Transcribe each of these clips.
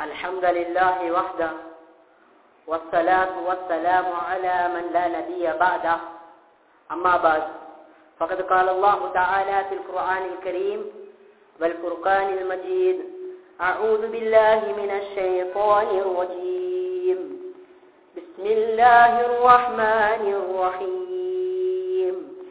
الحمد لله وحده والصلاة والسلام على من لا نبي بعده أما بعد فقد قال الله تعالى في القرآن الكريم والفرقان المجيد أعوذ بالله من الشيطان الرجيم بسم الله الرحمن الرحيم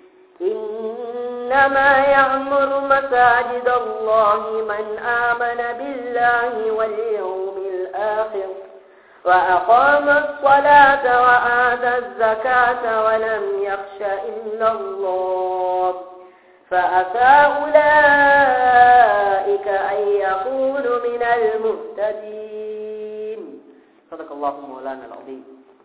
إنما يعمر مساجد الله من آمن بالله واليوم الآخر وأقام الصلاة وآتى الزكاة ولم يخش إلا الله فأتى أولئك أن يكونوا من المهتدين صدق الله مولانا العظيم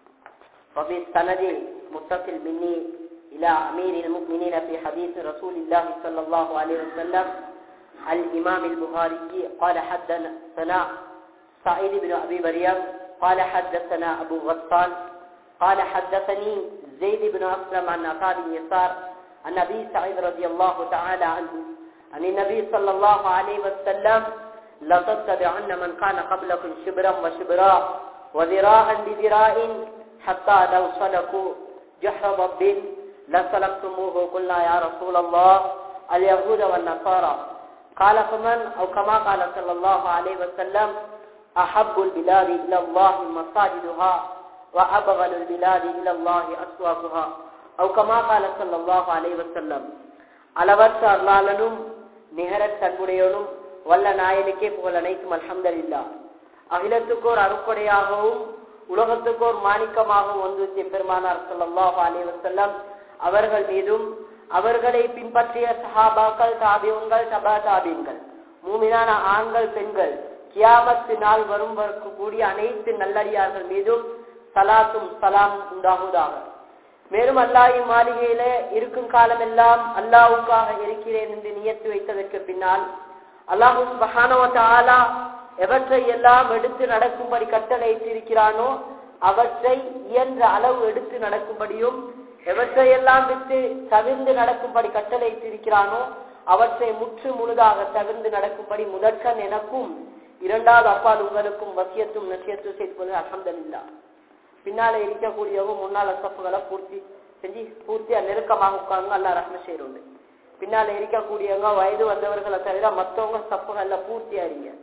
وفي السند متصل مني إلى أمير المؤمنين في حديث رسول الله صلى الله عليه وسلم الإمام البخاري قال حدثنا سعيد بن أبي مريم قال حدثنا أبو غسان قال حدثني زيد بن أسلم عن أصحاب يسار عن أبي سعيد رضي الله تعالى عنه عن النبي صلى الله عليه وسلم لتتبعن من كان قبلكم شبرا وشبرا وذراعا بذراع حتى لو سلكوا جحر ضب لسلكتموه قلنا يا رسول الله اليهود والنصارى قال فمن أو كما قال صلى الله عليه وسلم أحب البلاد إلى الله مساجدها وأبغل البلاد إلى الله أسواقها أو كما قال صلى الله عليه وسلم அளவற்ற அல்லாளனும் நிகரத் தன்முடையவனும் வல்ல நாயனுக்கே புகழ் அனைத்தும் அல்ஹம்துலில்லாஹ் அகிலத்துக்கோர் அருக்கொடையாகவும் உலகத்துக்கோர் மாணிக்கமாகவும் வந்து பெருமானார் ஸல்லல்லாஹு அலைஹி வஸல்லம் அவர்கள் மீதும் அவர்களை பின்பற்றிய சஹாபாக்கள் தாபியங்கள் தபா தாபியங்கள் மூமினான ஆண்கள் பெண்கள் கியாமத்து நாள் வரும் கூடிய அனைத்து நல்லடியார்கள் மீதும் சலாத்தும் சலாம் உண்டாகுதாக மேலும் அல்லாஹின் மாளிகையில இருக்கும் காலம் எல்லாம் அல்லாவுக்காக இருக்கிறேன் என்று நியத்து வைத்ததற்கு பின்னால் அல்லாஹு மகானவத்தாலா எவற்றை எல்லாம் எடுத்து நடக்கும்படி கட்டளையிட்டிருக்கிறானோ அவற்றை இயன்ற அளவு எடுத்து நடக்கும்படியும் எவற்றையெல்லாம் விட்டு தவிர்ந்து நடக்கும்படி கட்டளையிட்டிருக்கிறானோ அவற்றை முற்று முழுதாக தவிர்ந்து நடக்கும்படி முதற்கண் எனக்கும் இரண்டாவது அப்பால் உங்களுக்கும் வசியத்தும் நசியத்தும் செய்து கொண்டு அசந்தமில்லா பின்னால இருக்கக்கூடியவங்க முன்னால சப்புகளை பூர்த்தி செஞ்சு பூர்த்தியா நெருக்கமாக உட்கார்ந்து அல்லா ரஹ்ம செய்யறோம் பின்னால இருக்கக்கூடியவங்க வயது வந்தவர்களை தவிர மற்றவங்க சப்புகள்ல பூர்த்தியா இருங்க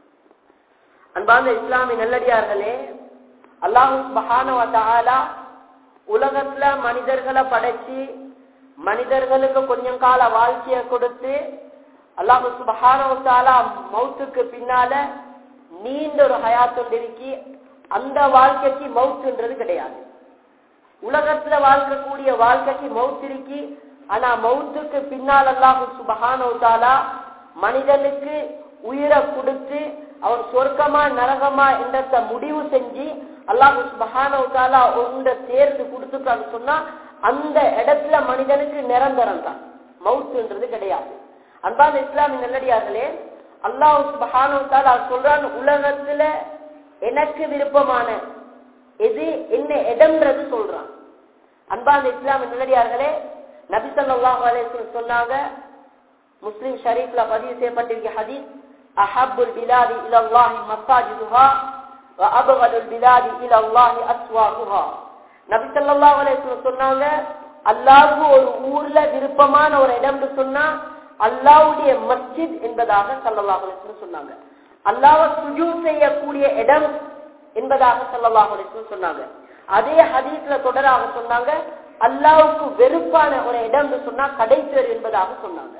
அன்பார்ந்த இஸ்லாமிய நல்லடியார்களே அல்லாஹு மகானவத்தாலா உலகத்துல மனிதர்களை படைச்சு மனிதர்களுக்கு கொஞ்சம் கால வாழ்க்கைய கொடுத்து அல்லாஹு சுபஹானவத்தாலா மவுத்துக்கு பின்னால நீண்ட ஒரு ஹயாத்தொண்டிருக்கி அந்த வாழ்க்கைக்கு மவுத்துன்றது கிடையாது உலகத்துல வாழ்க்கக்கூடிய வாழ்க்கைக்கு மவுத்து இருக்கி ஆனா மவுத்துக்கு பின்னால் அல்லாஹு சுபஹானவத்தாலா மனிதனுக்கு உயிரை கொடுத்து அவன் சொர்க்கமா நரகமா என்றத முடிவு செஞ்சு அல்லாஹு சுபஹானவத்தாலா ஒன்றை சேர்த்து கொடுத்துட்டான்னு சொன்னா அந்த இடத்துல மனிதனுக்கு நிரந்தரம் தான் மவுத்துன்றது கிடையாது அன்பான இஸ்லாமிய நல்லடியார்களே அல்லாஹு சுபஹானவத்தாலா சொல்றான் உலகத்துல எனக்கு விருப்பமான எது என்ன இடம்ன்றது சொல்றான் அன்பாந்த இஸ்லாமிய நல்லடியார்களே நபி சொல்லாஹ் சொன்னாங்க முஸ்லிம் ஷரீஃப்ல பதிவு செய்யப்பட்டிருக்க ஹதீஸ் அஹபுல் பிலாதி இலல்லாஹி மசாஜிதுஹா அபகலுல் பிலாதி இலல்லாஹி அஸ்வாகுஹா நபி ஸல்லல்லாஹு அலைஹி வஸல்லம் சொன்னாங்க அல்லாஹ்வு ஒரு ஊர்ல விருப்பமான ஒரு இடம்னு சொன்னா அல்லாஹ்வுடைய மஸ்ஜித் என்பதாக ஸல்லல்லாஹு அலைஹி வஸல்லம் சொன்னாங்க அல்லாஹ் சுஜூத் செய்யக்கூடிய இடம் என்பதாக ஸல்லல்லாஹு அலைஹி வஸல்லம் சொன்னாங்க அதே ஹதீஸ்ல தொடராக சொன்னாங்க அல்லாஹ்வுக்கு வெறுப்பான ஒரு இடம்னு சொன்னா கடைத்தேர் என்பதாக சொன்னாங்க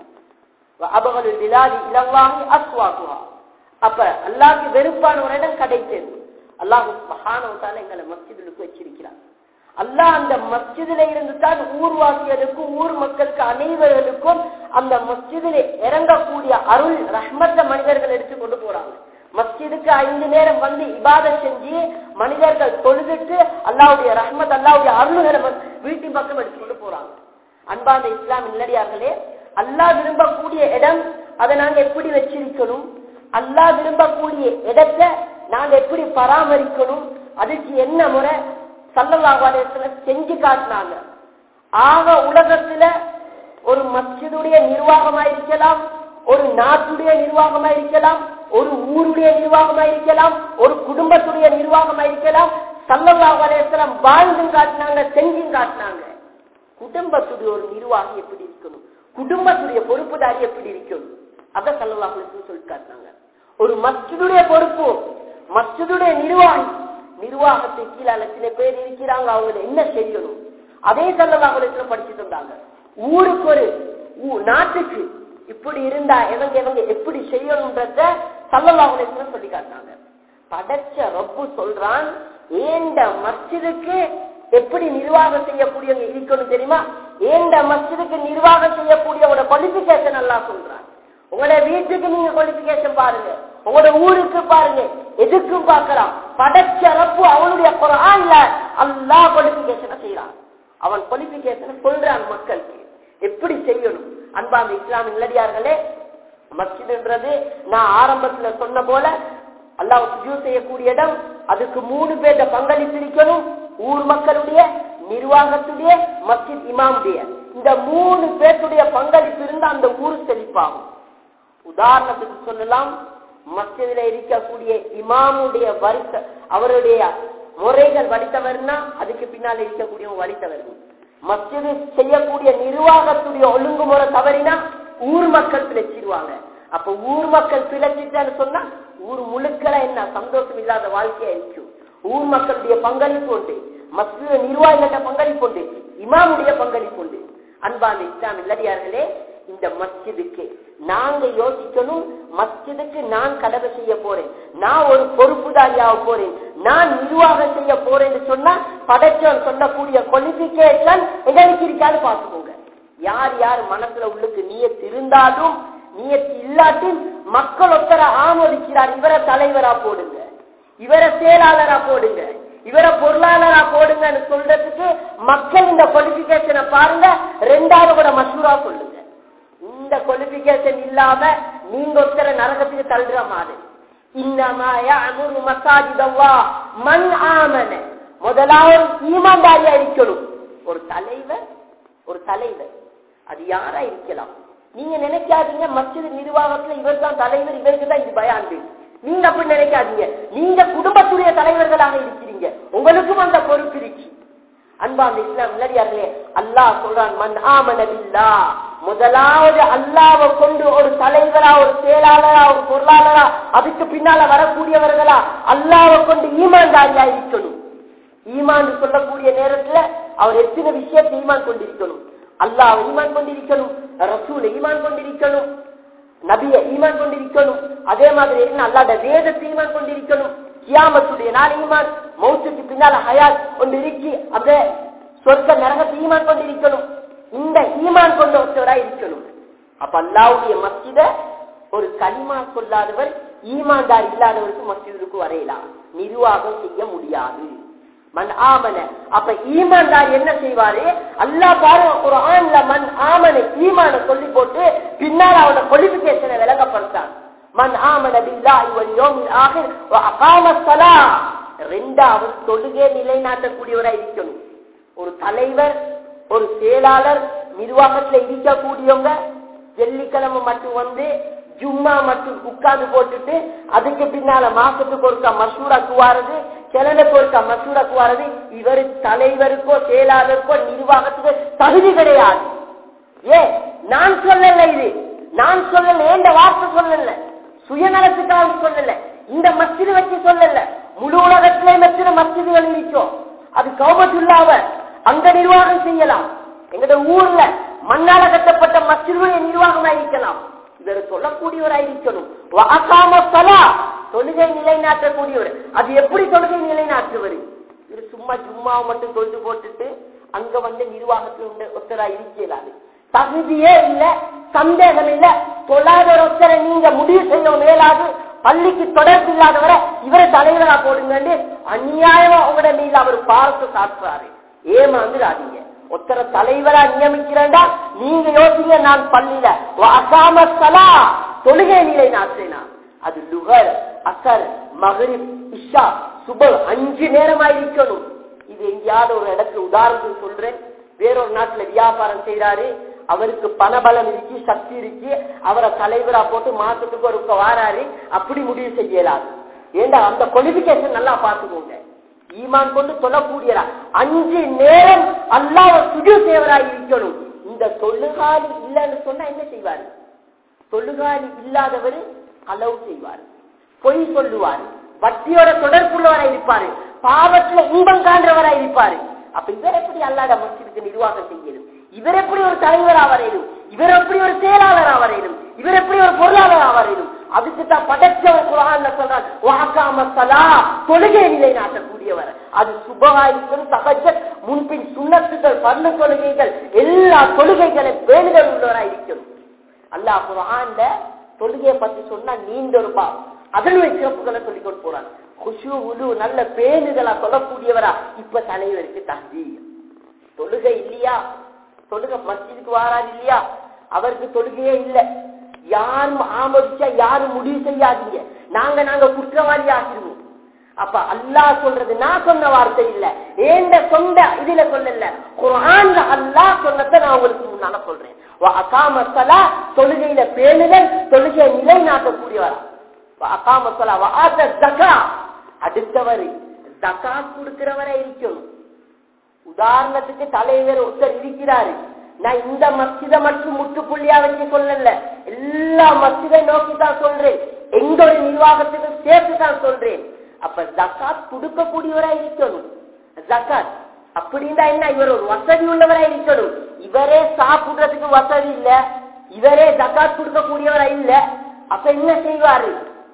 அபகலுல் பிலாதி இலல்லாஹி அஸ்வாகுஹா அப்ப அல்லாஹ்க்கு வெறுப்பான ஒரு இடம் கடைத்தேர் அல்லாஹ் சுப்ஹானஹு வ தஆலா எங்களை மஸ்ஜிதுக்கு வச்சிருக்கிறார் அல்லாஹ் அந்த மஸ்ஜிதில இருந்து தான் ஊர்வாசிகளுக்கும் ஊர் மக்களுக்கு அனைவர்களுக்கும் அந்த மஸ்ஜிதில் இறங்கக்கூடிய அருள் ரஹ்மத்த மனிதர்கள் எடுத்து கொண்டு போறாங்க மஸ்ஜிதுக்கு ஐந்து நேரம் வந்து இபாத செஞ்சு மனிதர்கள் தொழுதுட்டு அல்லாவுடைய ரஹ்மத் அல்லாவுடைய அருள்களை வீட்டின் பக்கம் எடுத்து கொண்டு போறாங்க அன்பாந்த இஸ்லாம் இல்லடியார்களே அல்லாஹ் விரும்பக்கூடிய இடம் அதை நாங்க எப்படி வச்சிருக்கணும் அல்லாஹ் விரும்பக்கூடிய இடத்தை நாங்க எப்படி பராமரிக்கணும் அதுக்கு என்ன முறை சல்லல்லாஹு செஞ்சு காட்டினாங்க ஆக உலகத்துல ஒரு மஸ்ஜிதுடைய நிர்வாகமா இருக்கலாம் ஒரு நாட்டுடைய நிர்வாகமா இருக்கலாம் ஒரு ஊருடைய நிர்வாகமா இருக்கலாம் ஒரு குடும்பத்துடைய நிர்வாகமா இருக்கலாம் சல்லல்லாஹு அலைஹி வஸல்லம் வாழ்ந்தும் காட்டினாங்க செஞ்சும் காட்டினாங்க குடும்பத்துடைய ஒரு நிர்வாகி எப்படி இருக்கணும் குடும்பத்துடைய பொறுப்புதாரி எப்படி இருக்கணும் அத சல்லல்லாஹு அலைஹி வஸல்லம் சொல்லி காட்டினாங்க ஒரு மஸ்ஜிதுடைய பொறுப்பு மஸ்ஜிதுடைய நிர்வாகி நிர்வாகத்தை கீழே சில பேர் இருக்கிறாங்க அவங்க என்ன செய்யணும் அதே சல்லல்லாஹு அலைஹி வஸல்லம் படிச்சு தந்தாங்க ஊருக்கு ஒரு ஊ- நாட்டுக்கு இப்படி இருந்தா எவங்க எவங்க எப்படி செய்யணும்ன்றத சல்லல்லாஹு அலைஹி வஸல்லம் சொல்லி காட்டினாங்க படைச்ச ரப்பு சொல்றான் ஏண்ட மஸ்ஜிதுக்கு எப்படி நிர்வாகம் செய்யக்கூடியவங்க இருக்கணும் தெரியுமா ஏண்ட மஸ்ஜிதுக்கு நிர்வாகம் செய்யக்கூடியவங்களோட குவாலிபிகேஷன் எல்லாம் சொல்றான் உங்களோட வீட்டுக்கு நீங்க குவாலிபிகேஷன் பாருங்க உங்களோட ஊருக்கு பாருங்க எதுக்கும் பார்க்கலாம் படைச்ச ரப்பு அவனுடைய குரான்ல அல்லாஹ் குவாலிபிகேஷனை செய்யறான் அவன் குவாலிபிகேஷனை சொல்றான் மக்களுக்கு எப்படி செய்யணும் அன்பாந்த இஸ்லாமிய நிலடியார்களே மஸ்ஜித்ன்றது நான் ஆரம்பத்துல சொன்ன போல அல்லாஹ் சுஜூ செய்யக்கூடிய இடம் அதுக்கு மூணு பேர்ட பங்களிப்பு இருக்கணும் ஊர் மக்களுடைய நிர்வாகத்துடைய மஸ்ஜித் இமாமுடைய இந்த மூணு பேருடைய பங்களிப்பு இருந்தா அந்த ஊர் செழிப்பாகும் உதாரணத்துக்கு சொல்லலாம் மஸ்ஜிதில் இருக்கக்கூடிய இமாமுடைய வரிச அவருடைய முறைகள் வடித்தவர்னா அதுக்கு பின்னால் இருக்கக்கூடிய வடித்தவர் மஸ்ஜிது செய்யக்கூடிய நிர்வாகத்துடைய ஒழுங்குமுறை தவறினா ஊர் மக்கள் பிழைச்சிருவாங்க அப்ப ஊர் மக்கள் பிழைச்சிட்டான்னு சொன்னா ஊர் முழுக்கல என்ன சந்தோஷம் இல்லாத வாழ்க்கையா இருக்கும் ஊர் மக்களுடைய பங்களிப்பு உண்டு மஸ்ஜித நிர்வாகிகள பங்களிப்பு உண்டு இமாமுடைய பங்களிப்பு உண்டு அன்பான இஸ்லாம் இல்லடியார்களே இந்த மஸ்ஜிதுக்கு நாங்க யோசிக்கணும் மஸ்ஜிதுக்கு நான் கடமை செய்ய போறேன் நான் ஒரு பொறுப்புதாரியாக போறேன் நான் நிர்வாகம் செய்ய போறேன்னு சொன்னா படைச்சவன் சொல்லக்கூடிய குவாலிபிகேஷன் எங்களுக்கு இருக்காது பார்த்துக்கோங்க யார் யார் மனசுல உள்ளுக்கு நீயத்து இருந்தாலும் நீயத்து இல்லாட்டின் மக்கள் ஒத்தர ஆமோதிக்கிறார் இவரை தலைவரா போடுங்க இவரை செயலாளரா போடுங்க இவரை பொருளாளரா போடுங்கன்னு சொல்றதுக்கு மக்கள் இந்த குவாலிபிகேஷனை பாருங்க ரெண்டாவது கூட மசூரா சொல்லுங்க இந்த குவாலிபிகேஷன் இல்லாம நீங்க ஒருத்தர நரகத்துக்கு தள்ளுற மாதிரி இன்னமா யஅமுரு மசாஜிதல்லாஹ் மன் ஆமன முதலாவது ஈமான்தாரியா இருக்கணும் ஒரு தலைவர் ஒரு தலைவர் அது யாரா இருக்கலாம் நீங்க நினைக்காதீங்க மஸ்ஜித் நிர்வாகத்துல இவர் தான் தலைவர் இவருக்கு தான் இது பயாண்டு நீங்க அப்படி நினைக்காதீங்க நீங்க குடும்பத்துடைய தலைவர்களாக இருக்கிறீங்க உங்களுக்கும் அந்த பொறுப்பு இருக்கு அன்பாந்த இஸ்லாம் இல்லடியார்களே அல்லாஹ் சொல்றான் மன் ஆமன பில்லா முதலாவது அல்லாவை கொண்டு ஒரு தலைவரா ஒரு செயலாளரா ஒரு பொருளாளரா அதுக்கு பின்னால வரக்கூடியவர்களா அல்லாவை கொண்டு ஈமான்தாரியா இருக்கணும் ஈமான் சொல்லக்கூடிய நேரத்துல அவர் எத்தனை விஷயத்தை ஈமான் கொண்டிருக்கணும் அல்லாஹ் ஈமான் கொண்டிருக்கணும் ரசூல் ஈமான் கொண்டிருக்கணும் நபிய ஈமான் கொண்டிருக்கணும் அதே மாதிரி என்ன அல்லாத வேதத்தை ஈமான் கொண்டிருக்கணும் கியாமத்துடைய நாள் ஈமான் மௌத்துக்கு பின்னால ஹயாத் ஒன்று இருக்கி அப்படியே சொர்க்க நரகத்தை ஈமான் கொண்டிருக்கணும் இந்த ஈமான் கொண்ட ஒருத்தவராய் இருக்கணும் அப்ப அல்லாவுடைய மஸ்ஜித ஒரு களிமா சொல்லாதவர் ஈமான்தார் இல்லாதவருக்கு மஸ்ஜிதுக்கு வரையலாம் நிர்வாகம் செய்ய முடியாது மன் ஆமன அப்ப ஈமான்தார் என்ன செய்வாரு அல்லா பாருங்க ஒரு ஆண்ல மண் ஆமன ஈமான சொல்லி போட்டு பின்னால் அவன குவாலிபிகேஷனை விளங்கப்படுத்தான் மன் ஆமன பில்லாஹி வல் யௌமில் ஆகிர் வ அகாம ஸலாஹ் ரெண்டாவது தொழுகை நிலைநாட்டக்கூடியவரா இருக்கணும் ஒரு தலைவர் ஒரு செயலாளர் நிர்வாகத்துல இருக்கக்கூடியவங்க வெள்ளிக்கிழமை மட்டும் வந்து ஜும்மா மட்டும் உட்கார்ந்து போட்டுட்டு அதுக்கு பின்னால மாசத்துக்கு ஒருக்கா மசூராக்கு வாரது கிழமைக்கு ஒருக்கா மசூராக்கு வாரது இவரு தலைவருக்கோ செயலாளருக்கோ நிர்வாகத்துக்கு தகுதி கிடையாது ஏ நான் சொல்லல இது நான் சொல்லல இந்த வார்த்தை சொல்லல சுயநலத்துக்காக சொல்லல இந்த மஸ்ஜிது வச்சு சொல்லல முழு உலகத்திலே எத்தனை மஸ்ஜிதுகள் இருக்கோம் அது கௌபத்துள்ளாவ அங்க நிர்வாகம் செய்யலாம் எங்கட ஊர்ல மண்ணால கட்டப்பட்ட மஸ்ஜிதுடைய நிர்வாகமா இருக்கலாம் இவர் சொல்லக்கூடியவராய் இருக்கணும் வாக்காம சலா தொழுகை நிலைநாட்டக்கூடியவர் அது எப்படி தொழுகை நிலைநாட்டுவர் இவர் சும்மா சும்மாவை மட்டும் தொழுது போட்டுட்டு அங்க வந்து நிர்வாகத்தில் உள்ள ஒருத்தரா இருக்கலாது தகுதியே இல்ல சந்தேகம் இல்ல தொழாத ஒரு ஒருத்தரை நீங்க முடிவு செய்ய மேலாது பள்ளிக்கு தொடர்பு இல்லாதவரை இவரை தலைவரா போடுங்கன்னு அநியாயமா உங்களோட மீது அவர் பாரத்தை சாட்டுறாரு ஏமாந்துடாதீங்க ஒருத்தர தலைவரா நியமிக்கிறேன்டா நீங்க யோசிங்க நான் பள்ளியில அசாமத்தலா தொழுகை நிலை நாட்டினா அது லுகர் அசர் மகரிப் இஷா சுபல் அஞ்சு நேரமா இருக்கணும் இது எங்கேயாவது ஒரு இடத்துல உதாரணத்துக்கு சொல்றேன் வேறொரு நாட்டுல வியாபாரம் செய்யறாரு அவருக்கு பணபலம் இருக்கு சக்தி இருக்கு அவரை தலைவரா போட்டு மாசத்துக்கு ஒரு வாராரு அப்படி முடிவு செய்யலாது ஏண்டா அந்த குவாலிபிகேஷன் நல்லா பாத்துக்கோங்க ஈமான் கொண்டு சொல்லக்கூடியதா அஞ்சு நேரம் அல்லாஹ் சுஜு சேவராய் இருக்கணும் இந்த தொழுகாலி இல்லைன்னு சொன்னா என்ன செய்வாரு தொழுகாலி இல்லாதவர் அளவு செய்வார் பொய் சொல்லுவார் வட்டியோட தொடர்புள்ளவராய் இருப்பாரு பாவத்துல இன்பம் காண்றவராய் இருப்பாரு அப்ப இவர் எப்படி அல்லாத மஸ்ஜிதுக்கு நிர்வாகம் செய்யணும் இவர் எப்படி ஒரு தலைவர் ஆவரையிலும் இவர் எப்படி ஒரு செயலாளர் ஆவரையிலும் இவர் எப்படி ஒரு பொருளாளர் ஆவரையிலும் அதுக்கு தான் படைச்சவர் குரான்ல சொல்றார் வாக்காம சலா தொழுகை நிலை நாட்டக்கூடியவர் அது சுபகாய்க்கும் சகஜ முன்பின் சுண்ணத்துகள் பல்லு தொழுகைகள் எல்லா தொழுகைகளும் பேணுதல் உள்ளவராய் இருக்கணும் அல்லாஹ் குரான்ல தொழுகையை பத்தி சொன்னா நீண்ட ஒரு பாவம் அதனுடைய சிறப்புகளை சொல்லிக் கொண்டு போறாங்க குஷு உலு நல்ல பேணுதலா சொல்லக்கூடியவரா இப்ப தலைவருக்கு தகுதி தொழுகை இல்லையா தொழுகை மஸ்ஜிதுக்கு வாராது இல்லையா அவருக்கு தொழுகையே இல்ல யாரும் ஆமோதிச்சா யாரும் முடிவு செய்யாதீங்க நாங்க நாங்க குற்றவாளி ஆகிருவோம் அப்ப அல்லாஹ் சொல்றது நான் சொன்ன வார்த்தை இல்ல ஏண்ட சொந்த இதுல சொல்லல குரான்ல அல்லாஹ் சொன்னதை நான் உங்களுக்கு முன்னால சொல்றேன் அகாமசலா தொழுகையில பேணுதல் தொழுகையை நிலைநாட்டக்கூடியவரா அகாமசலா வாத ஜகா அடுத்தவர் ஜகா கொடுக்கிறவரை இருக்கணும் உதாரணத்துக்கு தலைவர் ஒருத்தர் இருக்கிறாரு நான் இந்த மஸ்ஜித மட்டும் முற்றுப்புள்ளியா வச்சு சொல்லல எல்லா மஸ்ஜிதை நோக்கி தான் சொல்றேன் எங்க ஒரு நிர்வாகத்துக்கு சேர்த்து தான் சொல்றேன் அப்ப ஜக்காத் கொடுக்கக்கூடியவரா இருக்கணும் ஜக்காத் அப்படின்னா என்ன இவர் ஒரு வசதி உள்ளவரா இருக்கணும் இவரே சாப்பிடுறதுக்கு வசதி இல்ல இவரே ஜக்காத் கொடுக்கக்கூடியவரா இல்ல அப்ப என்ன செய்வாரு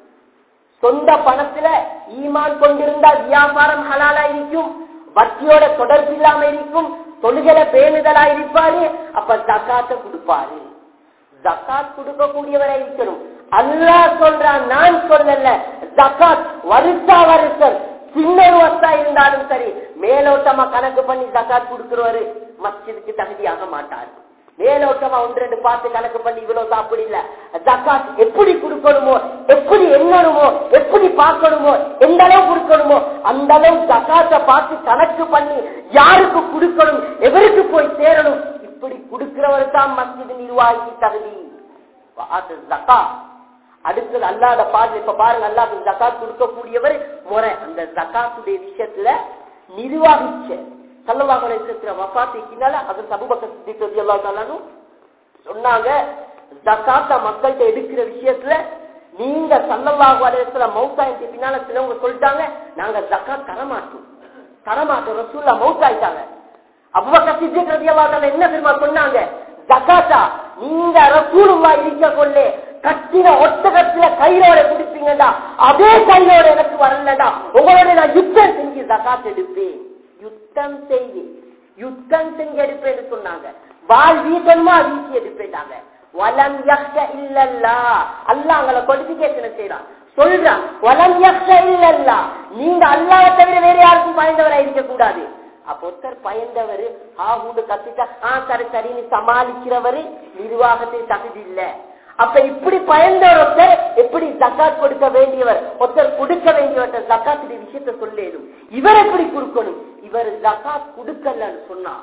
சொந்த பணத்துல ஈமான் கொண்டிருந்தா வியாபாரம் ஹலாலா இருக்கும் வட்டியோட தொடர்பு இல்லாம இருக்கும் தொழுகலை பேணுதலா இருப்பாரு அப்ப ஜக்காத்த கொடுப்பாரு ஜக்காத் கொடுக்கக்கூடியவரை இருக்கணும் அல்லாஹ் சொல்றான் நான் சொல்லல ஜக்காத் வருஷா வருஷம் சின்ன ஒரு வஸ்தா இருந்தாலும் சரி மேலோட்டமா கணக்கு பண்ணி ஜக்காத் கொடுக்கிறவரு மஸ்ஜிதுக்கு தகுதியாக மாட்டார் மேலோட்டமா ஒன்று ரெண்டு பார்த்து கணக்கு பண்ணி இவ்வளவு அப்படி இல்ல ஜக்காத் எப்படி கொடுக்கணுமோ எப்படி எண்ணணுமோ எப்படி பார்க்கணுமோ எந்த அளவு கொடுக்கணுமோ அந்த அளவு ஜக்காத்தை பார்த்து கணக்கு பண்ணி யாருக்கு கொடுக்கணும் எவருக்கு போய் சேரணும் இப்படி கொடுக்கிறவர் தான் மஸ்ஜித் நிர்வாகி தகுதி ஜக்கா அடுத்தது அல்லாத பாரு இப்ப பாருங்க அல்லாத ஜக்காத் கொடுக்கக்கூடியவர் முறை அந்த ஜக்காத்துடைய விஷயத்துல நிர்வாகிச்ச சல்லல்லாஹு அலைஹி வஸல்லம் வஃபாத்தினால அது சபூபக்கர் சித்திக் ரலியல்லாஹு தஆலா சொன்னாங்க ஜக்காத்த மக்கள்கிட்ட எடுக்கிற விஷயத்துல நீங்க சல்லல்லாஹு அலைஹி வஸல்லம் மௌத்தாயிட்டு பின்னால சிலவங்க சொல்லிட்டாங்க நாங்க ஜக்காத் தரமாட்டோம் தரமாட்டோம் ரசூல்லா மௌத்தாயிட்டாங்க அபூபக்கர் சித்திக் ரலியல்லாஹு தஆலா என்ன தெரியுமா சொன்னாங்க ஜக்காத்தா நீங்க ரசூலுல்லா இருக்க கொள்ளே கட்டின ஒட்டகத்துல கையோட குடிப்பீங்கடா அதே கையோட எனக்கு வரலடா உங்களோட நான் யுத்தம் செஞ்சு ஜக்காத் எடுப்பேன் யுத்தம் செய்து யுத்தம் செஞ்சு எடுப்பேன்னு சொன்னாங்க வாழ் வீசணுமா வீசி எடுப்பேன்டாங்க வலம் யக்ஷ இல்லல்லா அல்லாஹ் அங்கள கொடிபிகேஷன் செய்யறான் சொல்றான் வலம் யக்ஷ இல்லல்லா நீங்க அல்லாஹ் தவிர வேற யாருக்கும் பயந்தவரா இருக்க கூடாது அப்ப ஒருத்தர் பயந்தவர் ஆகுண்டு கத்திட்டா ஆ சரி சரின்னு சமாளிக்கிறவரு நிர்வாகத்தில் தகுதி இல்ல அப்ப இப்படி பயந்தவர் ஒருத்தர் எப்படி ஜக்காத் கொடுக்க வேண்டியவர் ஒருத்தர் கொடுக்க வேண்டியவர் ஜக்காத்துடைய விஷயத்த சொல்லேடும் இவர் எப்படி கொடுக்கணும் இவர் ஜக்காத் கொடுக்கலன்னு சொன்னா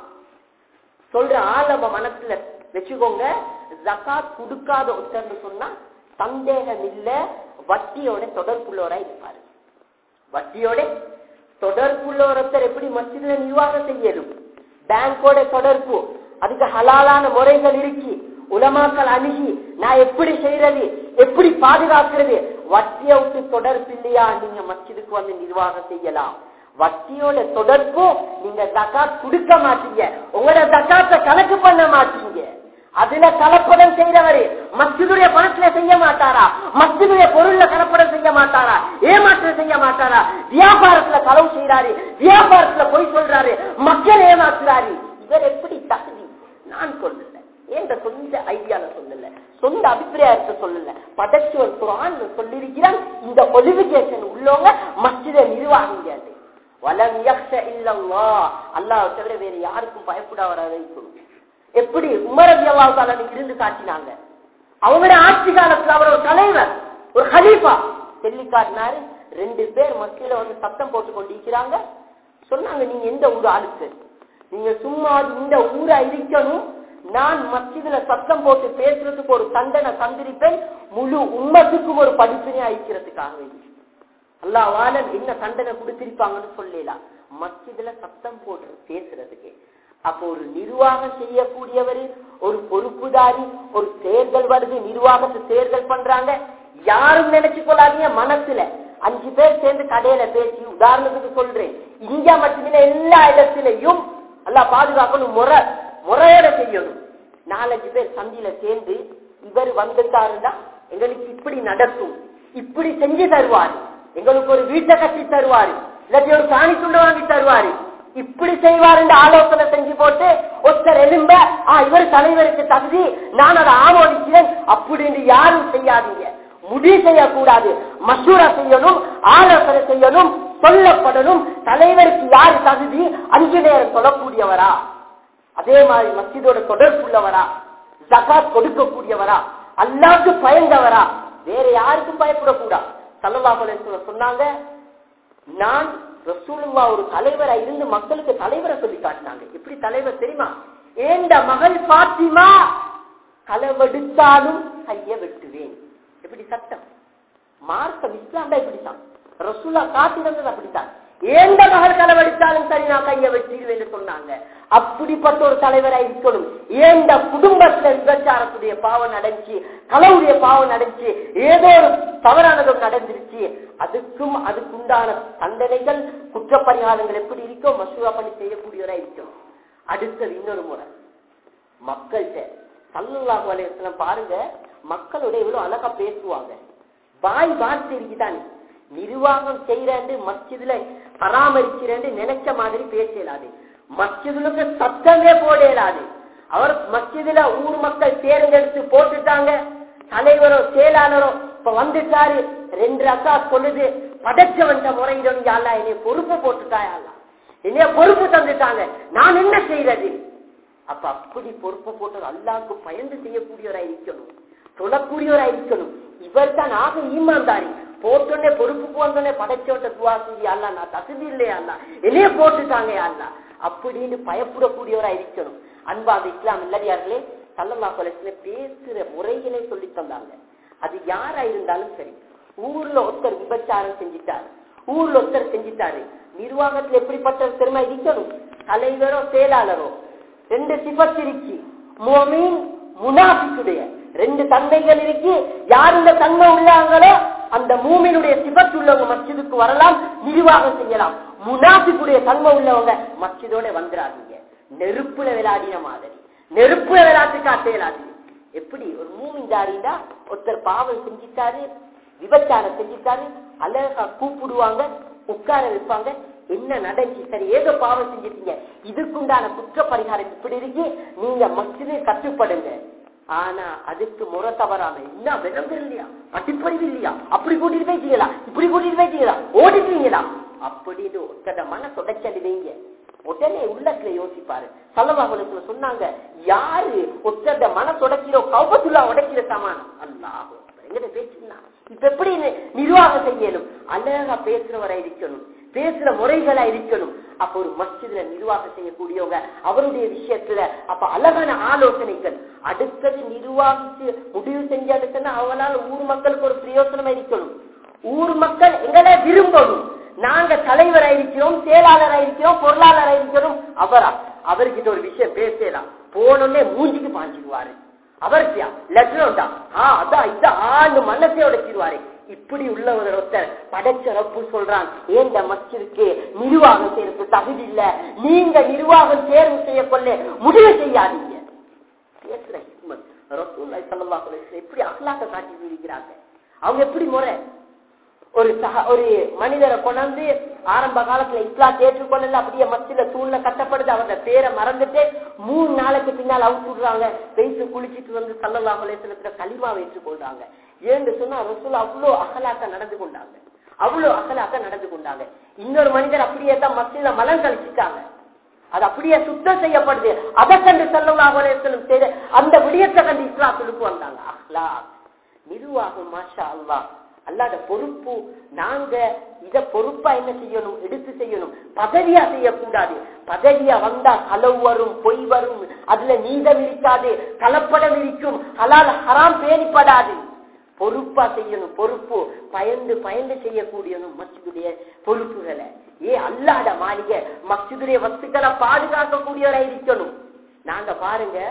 சொல்ற ஆள் நம்ம மனசுல வச்சுக்கோங்க ஜக்காத் கொடுக்காத ஒருத்தர்னு சொன்னா சந்தேகம் இல்ல வட்டியோட தொடர்புள்ளவரா இருப்பாரு வட்டியோட தொடர்புள்ள ஒருத்தர் எப்படி மசிதில நிர்வாகம் செய்யணும் பேங்கோட தொடர்பு அதுக்கு ஹலாலான முறைகள் இருக்கு உலமாக்கள் அணுகி நான் எப்படி செய்யறது எப்படி பாதுகாக்கிறது வட்டியை விட்டு தொடர்பு இல்லையா நீங்க மஸ்ஜிதுக்கு வந்து நிர்வாகம் செய்யலாம் வட்டியோட தொடர்பு நீங்க ஜக்காத் கொடுக்க மாட்டீங்க உங்களோட ஜக்காத்தை கணக்கு பண்ண மாட்டீங்க அதுல கலப்படம் செய்யறவரு மஸ்ஜிதுடைய பணத்துல செய்ய மாட்டாரா மஸ்ஜிதுடைய பொருள்ல கலப்படம் செய்ய மாட்டாரா ஏமாற்றம் செய்ய மாட்டாரா வியாபாரத்துல களவு செய்யறாரு வியாபாரத்துல பொய் சொல்றாரு மக்கள் ஏமாத்துறாரு இவர் எப்படி தகுதி நான் சொல்லல என்ற சொந்த ஐடியால சொல்லல சொந்த அபிப்பிராயத்தை சொல்லல படைச்சவர் குரான் சொல்லியிருக்கிறான் இந்த ஒலிபிகேஷன் உள்ளவங்க மஸ்ஜித நிர்வாகிங்க வலம் யக்ஷ இல்லல்லா அல்லாஹ் தவிர வேற யாருக்கும் பயப்படாத இருக்கணும் எப்படி உமரவி அல்லாஹால இருந்து காட்டினாங்க அவங்களோட ஆட்சி காலத்துல அவர் ஒரு தலைவர் ஒரு ஹலீஃபா சொல்லி காட்டினாரு ரெண்டு பேர் மத்தியில வந்து சத்தம் போட்டு கொண்டிருக்கிறாங்க சொன்னாங்க நீங்க எந்த ஊர் ஆளுக்கு நீங்க சும்மா இந்த ஊரை இருக்கணும் நான் மஸ்ஜிதுல சத்தம் போட்டு பேசுறதுக்கு ஒரு தண்டனை தந்திருப்பேன் முழு உண்மத்துக்கும் ஒரு படிப்பினை அழிக்கிறதுக்காக வேண்டி அல்லாவால என்ன தண்டனை கொடுத்திருப்பாங்கன்னு சொல்லலாம் மஸ்ஜிதுல சத்தம் போட்டு பேசுறதுக்கு அப்போ ஒரு நிர்வாகம் செய்யக்கூடியவர் ஒரு பொறுப்புதாரி ஒரு தேர்தல் வருது நிர்வாகத்தை தேர்தல் பண்றாங்க யாரும் நினைச்சு கொள்ளாதீங்க மனசுல அஞ்சு பேர் சேர்ந்து கடையில பேசி உதாரணத்துக்கு சொல்றேன் இந்தியா மட்டுமில்ல எல்லா இடத்திலையும் அல்லா பாதுகாக்கணும் முறை முறையோட செய்யணும் நாலஞ்சு பேர் சந்தியில சேர்ந்து இவர் வந்துட்டாருன்னா எங்களுக்கு இப்படி நடக்கும் இப்படி செஞ்சு தருவாரு எங்களுக்கு ஒரு வீட்டை கட்டி தருவாரு இல்லாட்டி ஒரு காணி துண்டு வாங்கி தருவாரு இப்படி செய்வார் என்று ஆலோசனை செஞ்சு போட்டு ஒருத்தர் எலும்ப ஆ இவர் தலைவருக்கு தகுதி நான் அதை ஆமோதிக்கிறேன் அப்படின்னு யாரும் செய்யாதீங்க முடிவு செய்யக்கூடாது மசூரா செய்யணும் ஆலோசனை செய்யணும் சொல்லப்படணும் தலைவருக்கு யார் தகுதி அஞ்சு நேரம் சொல்லக்கூடியவரா அதே மாதிரி மஸ்ஜிதோட தொடர்புள்ளவரா ஜகாத் கொடுக்கக்கூடியவரா அல்லாவுக்கு பயந்தவரா வேற யாருக்கும் பயப்படக்கூடாது சல்லல்லாஹு சொன்னாங்க நான் ரசூலுல்லா ஒரு தலைவரா இருந்து மக்களுக்கு தலைவரை சொல்லி காட்டினாங்க எப்படி தலைவர் தெரியுமா ஏண்ட மகள் பாத்திமா களவெடுத்தாலும் கைய வெட்டுவேன் எப்படி சட்டம் மார்க்கம் இஸ்லாம் தான் இப்படித்தான் ரசூலா காட்டினது அப்படித்தான் ஏந்த மகள் களவெடுத்தாலும் சரி நான் கைய வெட்டிடுவேன் என்று சொன்னாங்க அப்படிப்பட்ட ஒரு தலைவராக இருக்கணும் ஏந்த குடும்பத்துல விபச்சாரத்துடைய பாவம் நடந்துச்சு கலவுடைய பாவம் நடந்துச்சு ஏதோ ஒரு தவறானதும் நடந்துருச்சு அதுக்கும் அதுக்குண்டான தண்டனைகள் குற்றப்பரிகாரங்கள் எப்படி இருக்கோ மசூரா பண்ணி செய்யக்கூடியவரா இருக்கும் அடுத்தது இன்னொரு முறை மக்கள்கிட்ட சல்லுல்லாஹு அலையம் பாருங்க மக்களோட எவ்வளவு அழகா பேசுவாங்க வாய் வார்த்தை இருக்குதானே நிர்வாகம் செய்யறேன் மஸ்ஜிதுல பராமரிக்கிறேன் நினைச்ச மாதிரி பேசலாது மஸ்ஜிதுலுக்கு சத்தமே போடலாது அவர் மஸ்ஜிதுல ஊர் மக்கள் தேர்ந்தெடுத்து போட்டுட்டாங்க தலைவரோ செயலாளரோ இப்ப வந்துட்டாரு ரெண்டு அக்கா சொல்லுது படைச்சவன் முறையிடணும் யாழ்லா என்னைய பொறுப்பு போட்டுட்டா யாழ்லா என்னைய பொறுப்பு தந்துட்டாங்க நான் என்ன செய்யறது அப்ப அப்படி பொறுப்பு போட்டது அல்லாவுக்கு பயந்து செய்யக்கூடியவரா இருக்கணும் சொல்லக்கூடியவரா இருக்கணும் இவர் தான் ஆக ஈமாந்தாரி போட்டோன்னே பொறுப்புக்கு வந்தோடனே படைச்சோட்ட துவா செஞ்சு அல்ல நான் தகுதி இல்லையா அல்ல என்னைய போட்டுட்டாங்க அல்ல அப்படின்னு பயப்படக்கூடியவரா இருக்கணும் அன்பாத இஸ்லாம் இல்லடியார்களே சல்லல்லா கொலசில பேசுற முறைகளை சொல்லி தந்தாங்க அது யாரா இருந்தாலும் சரி ஊர்ல ஒருத்தர் விபச்சாரம் செஞ்சிட்டாரு ஊர்ல ஒருத்தர் செஞ்சிட்டாரு நிர்வாகத்துல எப்படிப்பட்ட திறமை இருக்கணும் தலைவரோ செயலாளரோ ரெண்டு சிபத் இருக்கு மோமீன் முனாஃபிக்குடைய ரெண்டு தந்தைகள் இருக்கு யார் இந்த தன்மை உள்ளாங்களோ அந்த மூமினுடைய சிபத் உள்ளவங்க மஸ்ஜிதுக்கு வரலாம் நிர்வாகம் செய்யலாம் முனாஃபிக்குடைய தன்மை உள்ளவங்க மஸ்ஜிதோட வந்துடாதீங்க நெருப்புல விளையாடின மாதிரி நெருப்புல விளையாட்டு காட்டேலாது எப்படி ஒரு மூமின் ஜாரிண்டா ஒருத்தர் பாவம் செஞ்சிட்டாரு விபச்சாரம் செஞ்சிட்டாரு அழகா கூப்பிடுவாங்க உட்கார வைப்பாங்க என்ன நடந்துச்சு சரி ஏதோ பாவம் செஞ்சிட்டீங்க இதுக்குண்டான குற்ற பரிகாரம் இப்படி இருக்கு நீங்க மஸ்ஜிதே கட்டுப்படுங்க ஆனா அதுக்கு முறை தவறாம என்ன விளம்பரம் இல்லையா படிப்பறிவு இல்லையா அப்படி கூட்டிட்டு போயிட்டீங்களா இப்படி கூட்டிட்டு போயிட்டீங்களா ஓடிட்டீங்களா அப்படின்னு ஒருத்தட மன தொடச்சல் வைங்க உடனே உள்ளத்துல யோசிப்பாரு சல்லவாஹுல சொன்னாங்க யாரு ஒருத்தட மன தொடக்கிறோ கௌபத்துல்லா உடைக்கிற சமானம் அல்லாஹ் எங்கிட்ட பேசுனா இப்ப எப்படி நிர்வாகம் செய்யணும் அழகா பேசுறவரா இருக்கணும் பேசுற முறைகளா இருக்கணும் அப்ப ஒரு மஸ்ஜிதுல நிர்வாகம் செய்யக்கூடியவங்க அவருடைய விஷயத்துல அப்ப அழகான ஆலோசனைகள் அடுத்தது நிர்வாகிச்சு முடிவு செஞ்சாலுன்னா அவங்களால ஊர் மக்களுக்கு ஒரு பிரயோசனமா இருக்கணும் ஊர் மக்கள் எங்களை விரும்பணும் நாங்க தலைவரா இருக்கிறோம் செயலாளரா இருக்கிறோம் பொருளாளரா இருக்கிறோம் அவரா அவர்கிட்ட ஒரு விஷயம் பேசலாம் போனோடனே மூஞ்சிக்கு பாஞ்சுக்குவாரு அவர்கியா லெட்டர் ஆ அதான் இதான் ஆண்டு மனசே உடைச்சிருவாரு இப்படி உள்ளவர் ஒருத்தர் படைச்ச ரப்பு சொல்றான் ஏந்த மஸ்ஜிதுக்கு நிர்வாகம் செய்யறது தகுதி இல்ல நீங்க நிர்வாகம் தேர்வு செய்ய கொள்ள முடிவு செய்யாதீங்க பேசுற ஹிக்மத் ரசூல்லாய் ஸல்லல்லாஹு அலைஹி வஸல்லம் எப்படி அக்லாக்க காட்டி இருக்கிறாங்க அவங்க எப்படி முறை ஒரு சக ஒரு மனிதரை கொண்டாந்து ஆரம்ப காலத்துல இஸ்லாம் ஏற்றுக்கொள்ளல அப்படியே மத்தியில தூண்ல கட்டப்படுது அவரோட பேரை மறந்துட்டு மூணு நாளைக்கு பின்னால் அவுத்து விடுறாங்க பேசி குளிச்சிட்டு வந்து சல்லல்லாஹு அலைஹி வஸல்லத்துல களிமாவை ஏற்றுக்கொள்றாங்க ஏன்னு சொன்னா ரசூல் அவ்வளவு அகலாக்க நடந்து கொண்டாங்க அவ்வளவு அகலாக்க நடந்து கொண்டாங்க இன்னொரு மனிதர் அப்படியே தான் மத்தியில மலம் கழிச்சிட்டாங்க அது அப்படியே சுத்தம் செய்யப்படுது அதை கண்டு சல்லல்லாஹு அலைஹி வஸல்லம் செய்த அந்த விடயத்தை கண்டு இஸ்லாத்துக்கு வந்தாங்க அஹ்லா நிர்வாகம் மாஷா அல்லாஹ் அல்லாத பொறுப்பு நாங்க இத பொறுப்பா என்ன செய்யணும் எடுத்து செய்யணும் பதவியா செய்யக்கூடாது பதவியா வந்தா களவு வரும் பொய் வரும் அதுல நீதம் இருக்காது கலப்படம் இருக்கும் ஹலால் ஹராம் பேணிப்படாது பொறுப்பா செய்யணும் பொறுப்பு பயந்து பயந்து செய்யக்கூடியணும் மஸ்ஜிதுடைய பொறுப்புகளை ஏ அல்லாத மாளிகை மஸ்ஜிதுடைய வஸ்துக்களை பாதுகாக்கக்கூடியவரை இருக்கணும் நாங்க பாருங்க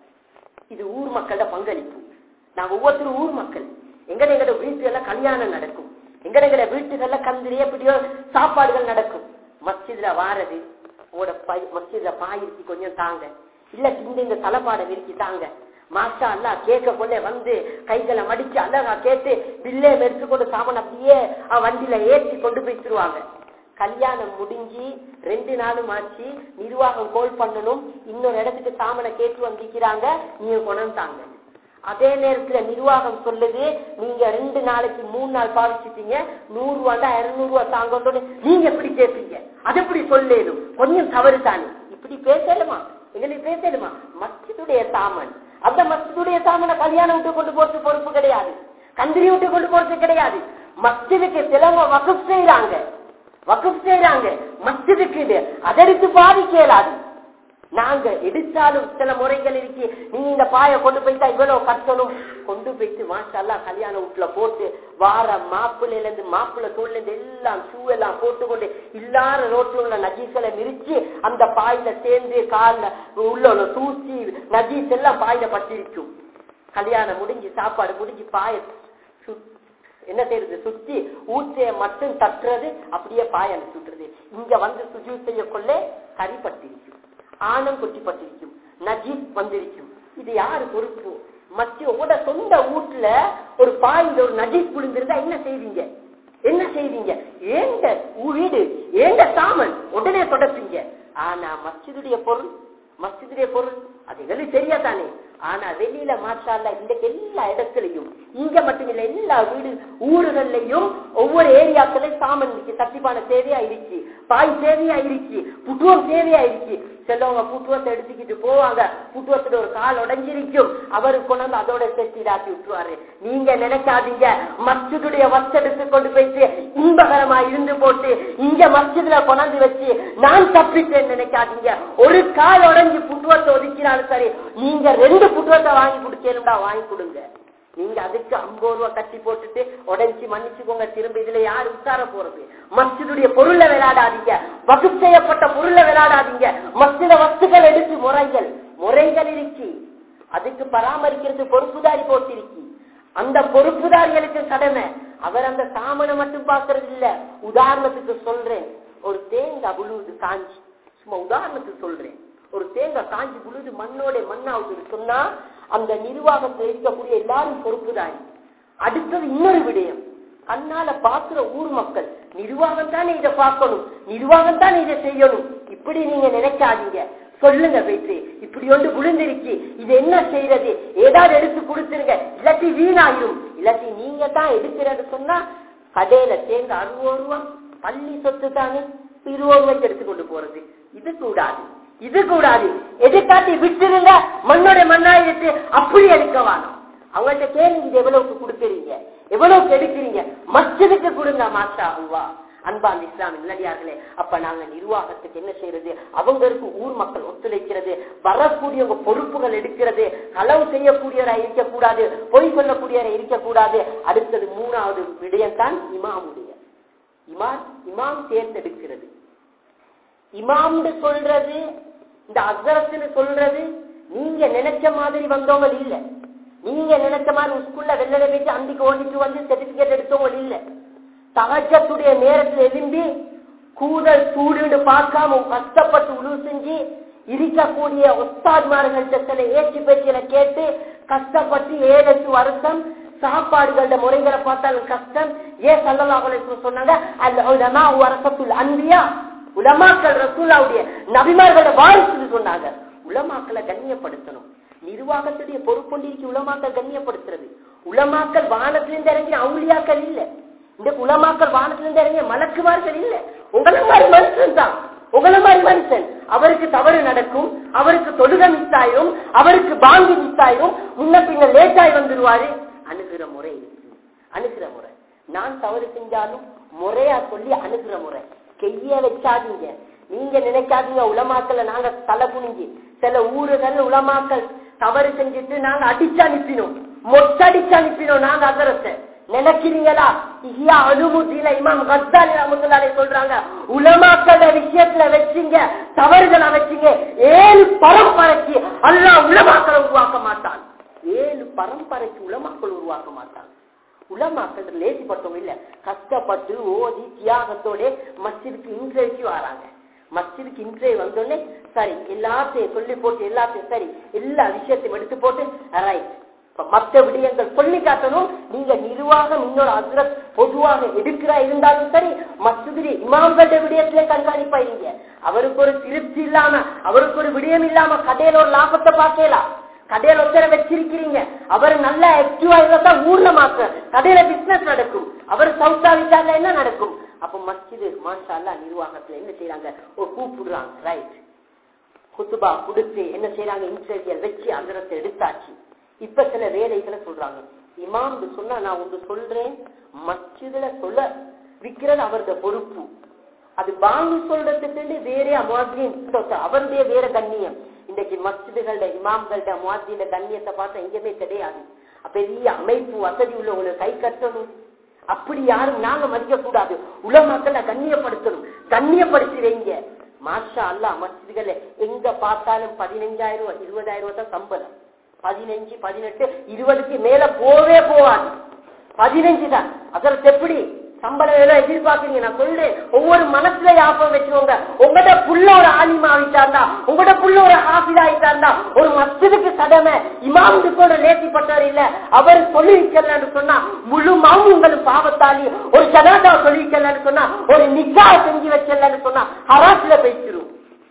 இது ஊர் மக்களோட பங்களிப்பு நாங்க ஒவ்வொருத்தரும் ஊர் மக்கள் எங்கட எங்கட வீட்டுல கல்யாணம் நடக்கும் எங்கட எங்கட வீட்டுகள்ல கந்திரி எப்படியோ சாப்பாடுகள் நடக்கும் மஸ்ஜித்ல வாரது உங்களோட பை- மஸ்ஜித்ல பாயிருக்கி கொஞ்சம் தாங்க இல்ல இந்த இந்த தலைப்பாடை விரிக்கி தாங்க மாஷா அல்லா கேட்க கொள்ள வந்து கைகளை மடிச்சு அழகா கேட்டு பில்லே எடுத்து கொண்டு சாமான் அப்படியே அவன் வண்டியில ஏற்றி கொண்டு போயிட்டுருவாங்க கல்யாணம் முடிஞ்சு ரெண்டு நாளும் ஆச்சு நிர்வாகம் கோல் பண்ணணும் இன்னொரு இடத்துக்கு சாமனை கேட்டு வந்திருக்கிறாங்க நீங்க கொண்டாங்க அதே நேரத்துல நிர்வாகம் சொல்லுது நீங்க ரெண்டு நாளைக்கு மூணு நாள் பாவிச்சிட்டீங்க நூறு ரூபாண்டா இருநூறு ரூபா தாங்கன்னு நீங்க எப்படி கேட்பீங்க அது எப்படி சொல்லேதும் கொஞ்சம் தவறு தானே இப்படி பேசலுமா எங்களுக்கு பேசலுமா மஸ்ஜிதுடைய சாமன் அந்த மஸ்ஜிதுடைய சாமனை கல்யாணம் விட்டு கொண்டு போறது பொறுப்பு கிடையாது கந்திரி விட்டு கொண்டு போறது கிடையாது மஸ்ஜிதுக்கு சிலவங்க வகுப்பு செய்யறாங்க வகுப்பு செய்யறாங்க மஸ்ஜிதுக்கு இது அதற்கு பாதிக்க இயலாது நாங்க எடுத்தாலும் சில முறைகள் இருக்கு நீங்க இந்த பாய கொண்டு போயிட்டா இவ்வளவு கட்டணும் கொண்டு போயிட்டு மாஷல்லா கல்யாண வீட்டுல போட்டு வார மாப்பிள்ளையில இருந்து மாப்பிள்ளை தோல்ல இருந்து எல்லாம் ஷூ எல்லாம் போட்டுக்கொண்டு இல்லாத ரோட்ல உள்ள நஜீஸ்களை மிரிச்சு அந்த பாயில சேர்ந்து கால்ல உள்ள உள்ள தூசி நஜீஸ் எல்லாம் பாயில பட்டிருக்கும் கல்யாணம் முடிஞ்சு சாப்பாடு முடிஞ்சு பாய சு- என்ன செய்யறது சுத்தி ஊற்றைய மட்டும் தட்டுறது அப்படியே பாய சுட்டுறது இங்க வந்து சுஜூ செய்ய கொள்ள கறி பட்டிருக்கும் ஆணம் கொட்டி பட்டிருக்கும் நஜீஸ் வந்திருக்கும் இது யாரு பொறுப்பு மத்திய உங்களோட சொந்த வீட்டுல ஒரு பாயில ஒரு நஜீஸ் விழுந்திருந்தா என்ன செய்வீங்க என்ன செய்வீங்க ஏண்ட வீடு ஏண்ட சாமன் உடனே தொடப்பீங்க ஆனா மஸ்ஜிதுடைய பொருள் மஸ்ஜிதுடைய பொருள் அது எங்களுக்கு தெரியா தானே ஆனா வெளியில மாற்றால இன்றைக்கு எல்லா இடத்துலயும் இங்க மட்டும் இல்ல எல்லா வீடு ஊர்கள்லயும் ஒவ்வொரு ஏரியாக்களையும் சாமன் இருக்கு சத்திப்பான தேவையா இருக்கு பாய் தேவையா இருக்கு புட்டுவம் தேவையா இருக்கு சிலவங்க புட்டுவத்தை எடுத்துக்கிட்டு போவாங்க புட்டுவத்துல ஒரு கால் உடைஞ்சிருக்கும் அவரு கொண்டாந்து அதோட சேர்த்து இதாக்கி விட்டுருவாரு நீங்க நினைக்காதீங்க மஸ்ஜிதுடைய வஸ்தெடுத்து கொண்டு போயிட்டு இன்பகரமா இருந்து போட்டு இங்க மஸ்ஜிதுல கொண்டாந்து வச்சு நான் தப்பிட்டேன்னு நினைக்காதீங்க ஒரு கால் உடைஞ்சு புட்டுவத்தை ஒதுக்கினாலும் சரி நீங்க ரெண்டு புட்டுவத்தை வாங்கி கொடுக்கலும்டா வாங்கி கொடுங்க நீங்க அதுக்கு ஐம்பது ரூபா கட்டி போட்டுட்டு உடைஞ்சி மன்னிச்சுக்கோங்க திரும்ப இதுல யாரு உத்தார போறது மஸ்ஜிதுடைய பொருளை விளையாடாதீங்க வகுப்பு செய்யப்பட்ட பொருளை விளையாடாதீங்க மஸ்ஜித வஸ்துக்கள் எடுத்து முறைகள் முறைகள் இருக்கு அதுக்கு பராமரிக்கிறது பொறுப்புதாரி போட்டிருக்கு அந்த பொறுப்புதாரிகளுக்கு கடமை அவர் அந்த சாமனை மட்டும் பார்க்கறது இல்ல உதாரணத்துக்கு சொல்றேன் ஒரு தேங்காய் புழுது காஞ்சி சும்மா உதாரணத்துக்கு சொல்றேன் ஒரு தேங்காய் காஞ்சி புழுது மண்ணோட மண்ணாவுது சொன்னா அந்த நிர்வாகத்தில் இருக்கக்கூடிய எல்லாரும் பொறுப்புதாரி அடுத்தது இன்னொரு விடயம் கண்ணால பாக்குற ஊர் மக்கள் நிர்வாகம் தானே இதை பார்க்கணும் நிர்வாகம் தானே இதை செய்யணும் இப்படி நீங்க நினைக்காதீங்க சொல்லுங்க போயிட்டு இப்படி ஒன்று விழுந்திருக்கு இது என்ன செய்யறது ஏதாவது எடுத்து கொடுத்துருங்க இல்லாட்டி வீணாயிரும் இல்லாட்டி நீங்க தான் எடுக்கிறது சொன்னா கடையில தேங்க அறுபது ரூபா பள்ளி சொத்து தானே இருபது ரூபாய்க்கு எடுத்து கொண்டு போறது இது கூடாது இது கூடாது எதுக்காட்டி விட்டுருங்க மண்ணோட மண்ணாயிட்டு அப்படி எடுக்க வேணாம் அவங்கள்ட்ட கேளுங்க இது எவ்வளவுக்கு கொடுக்குறீங்க எவ்வளவுக்கு எடுக்கிறீங்க மச்சதுக்கு கொடுங்க மாஷா அல்வா அன்பான் இஸ்லாம் இல்லடியார்களே அப்ப நாங்க நிர்வாகத்துக்கு என்ன செய்யறது அவங்களுக்கு ஊர் மக்கள் ஒத்துழைக்கிறது வரக்கூடியவங்க பொறுப்புகள் எடுக்கிறது களவு செய்யக்கூடியவரை இருக்கக்கூடாது பொய் சொல்லக்கூடியவரை இருக்கக்கூடாது அடுத்தது மூணாவது விடயம் தான் இமாமுடைய இமாம் இமாம் தேர்ந்தெடுக்கிறது இமாம்னு சொல்றது இந்த அசரத்துன்னு சொல்றது நீங்க நினைச்ச மாதிரி வந்தவங்க இல்ல நீங்க நினைச்ச மாதிரி ஸ்கூல்ல வெள்ளை வச்சு அன்றைக்கு ஓடிட்டு வந்து சர்டிபிகேட் எடுத்தவங்க இல்ல தகஜத்துடைய நேரத்துல எழும்பி கூதல் சூடுன்னு பார்க்காம கஷ்டப்பட்டு உழு செஞ்சு இருக்கக்கூடிய ஒஸ்தாத்மார்கள்ட்ட சில ஏற்றி பேச்சில கேட்டு கஷ்டப்பட்டு ஏழு எட்டு வருஷம் சாப்பாடுகளோட முறைகளை பார்த்தாலும் கஷ்டம் ஏன் சல்லல்லாஹு சொன்னாங்க அந்த உலமா வரசத்துல் அன்பியா உலமாக்கள் ரசூலாவுடைய நபிமார்களோட வாரிசுன்னு சொன்னாங்க உலமாக்களை கண்ணியப்படுத்தணும் நிர்வாகத்துடைய பொறுப்பொண்டிக்கு உலமாக்கள் கண்ணியப்படுத்துறது உலமாக்கள் வானத்திலிருந்து இறங்கின அவுளியாக்கள் இல்ல இந்த உலமாக்கள் வானத்திலிருந்து இறங்கிய மலக்குமார்கள் இல்ல உங்களை மாதிரி மனுஷன் தான் உங்களை மாதிரி மனுஷன் அவருக்கு தவறு நடக்கும் அவருக்கு தொழுக மிஸ் ஆயிரும் அவருக்கு பாங்கு மிஸ் ஆயிரும் முன்ன பின்ன லேட்டாய் வந்துருவாரு அணுகிற முறை இருக்கு அணுகிற முறை நான் தவறு செஞ்சாலும் முறையா சொல்லி அணுகிற முறை கைய வச்சாதீங்க நீங்க நினைக்காதீங்க உலமாக்கல நாங்க தலை குனிஞ்சு சில ஊர்கள் உலமாக்கல் தவறு செஞ்சுட்டு நாங்க அடிச்சு அனுப்பினோம் மொத்தடிச்சு அனுப்பினோம் நாங்க அகரத்தை நினைக்கிறீங்களா இஹியா அனுமதியில இமாம் கத்தாலி ரஹமத்துல்லாஹி சொல்றாங்க உலமாக்கள விஷயத்துல வச்சீங்க தவறுகளை வச்சீங்க ஏழு பரம்பரைக்கு அல்லாஹ் உலமாக்களை உருவாக்க மாட்டான் ஏழு பரம்பரைக்கு உலமாக்கள் உருவாக்க மாட்டான் உலமாக்கள் லேசிப்பட்டவங்க இல்ல கஷ்டப்பட்டு ஓதி தியாகத்தோட மஸ்ஜிதுக்கு இன்றைக்கு வராங்க மஸ்ஜிதுக்கு இன்றைய வந்தோடனே சரி எல்லாத்தையும் சொல்லி போட்டு எல்லாத்தையும் சரி எல்லா விஷயத்தையும் எடுத்து போட்டு ரைட் மற்ற விடயங்கள் சொல்லி காட்டணும் நீங்க நிர்வாகம் இன்னொரு அசுரத் பொதுவாக எடுக்கிறா இருந்தாலும் சரி மசூதி இமாம்கள விடயத்திலே கண்காணிப்பாயிருங்க அவருக்கு ஒரு திருப்தி இல்லாம அவருக்கு ஒரு விடயம் இல்லாம கடையில ஒரு லாபத்தை பார்க்கலாம் கடையில ஒருத்தரை வச்சிருக்கிறீங்க அவர் நல்லா ஆக்டிவா இருந்தா ஊர்ல மாத்த கடையில பிசினஸ் நடக்கும் அவர் சவுத்தா விட்டால என்ன நடக்கும் அப்ப மஸ்ஜிது மாஷா அல்லா நிர்வாகத்துல என்ன செய்யறாங்க ஒரு கூப்பிடுறாங்க ரைட் குத்துபா கொடுத்து என்ன செய்யறாங்க இன்டர்வியல் வச்சு அந்தரத்தை எடுத்தாச்சு இப்ப சில வேலைகளை சொல்றாங்க இமாம் சொன்னா நான் ஒன்று சொல்றேன் மஸ்ஜிதுல சொல்ல விக்கிறது அவருடைய பொறுப்பு அது பாங்கு சொல்றதுக்கு வேற அமாதியின் அவருடைய வேற கண்ணியம் இன்னைக்கு மஸ்ஜிதுகள இமாம்கள அமாதியோட கண்ணியத்தை பார்த்தா எங்கேயுமே கிடையாது பெரிய அமைப்பு வசதி உள்ளவங்களை கை கட்டணும் அப்படி யாரும் நாங்க மதிக்க கூடாது உலக மக்களை கண்ணியப்படுத்தணும் கண்ணியப்படுத்தி வைங்க மாஷா அல்லா மஸ்ஜிதுகளை எங்க பார்த்தாலும் பதினஞ்சாயிரம் ரூபாய் இருபதாயிரம் ரூபாய் தான் சம்பளம் பதினஞ்சு பதினெட்டு இருபதுக்கு மேல போவே போவாது பதினஞ்சு தான் அதற்கு எப்படி சம்பளம் எல்லாம் எதிர்பார்க்கறீங்க நான் சொல்றேன் ஒவ்வொரு மனசுல யாபம் வச்சுக்கோங்க உங்களோட புள்ள ஒரு ஆலிமா ஆயிட்டாருந்தா உங்களோட புள்ள ஒரு ஹாஃபிதா ஆயிட்டாருந்தா ஒரு மஸ்ஜிதுக்கு கடமை இமாமுக்கு கூட லேசிப்பட்டவர் இல்ல அவர் சொல்லி வைக்கலன்னு சொன்னா முழு மாமுங்களும் பாவத்தாலி ஒரு ஜனாதா சொல்லி வைக்கலன்னு சொன்னா ஒரு நிக்கா செஞ்சு வச்சலன்னு சொன்னா ஹராஸ்ல பேசிரும்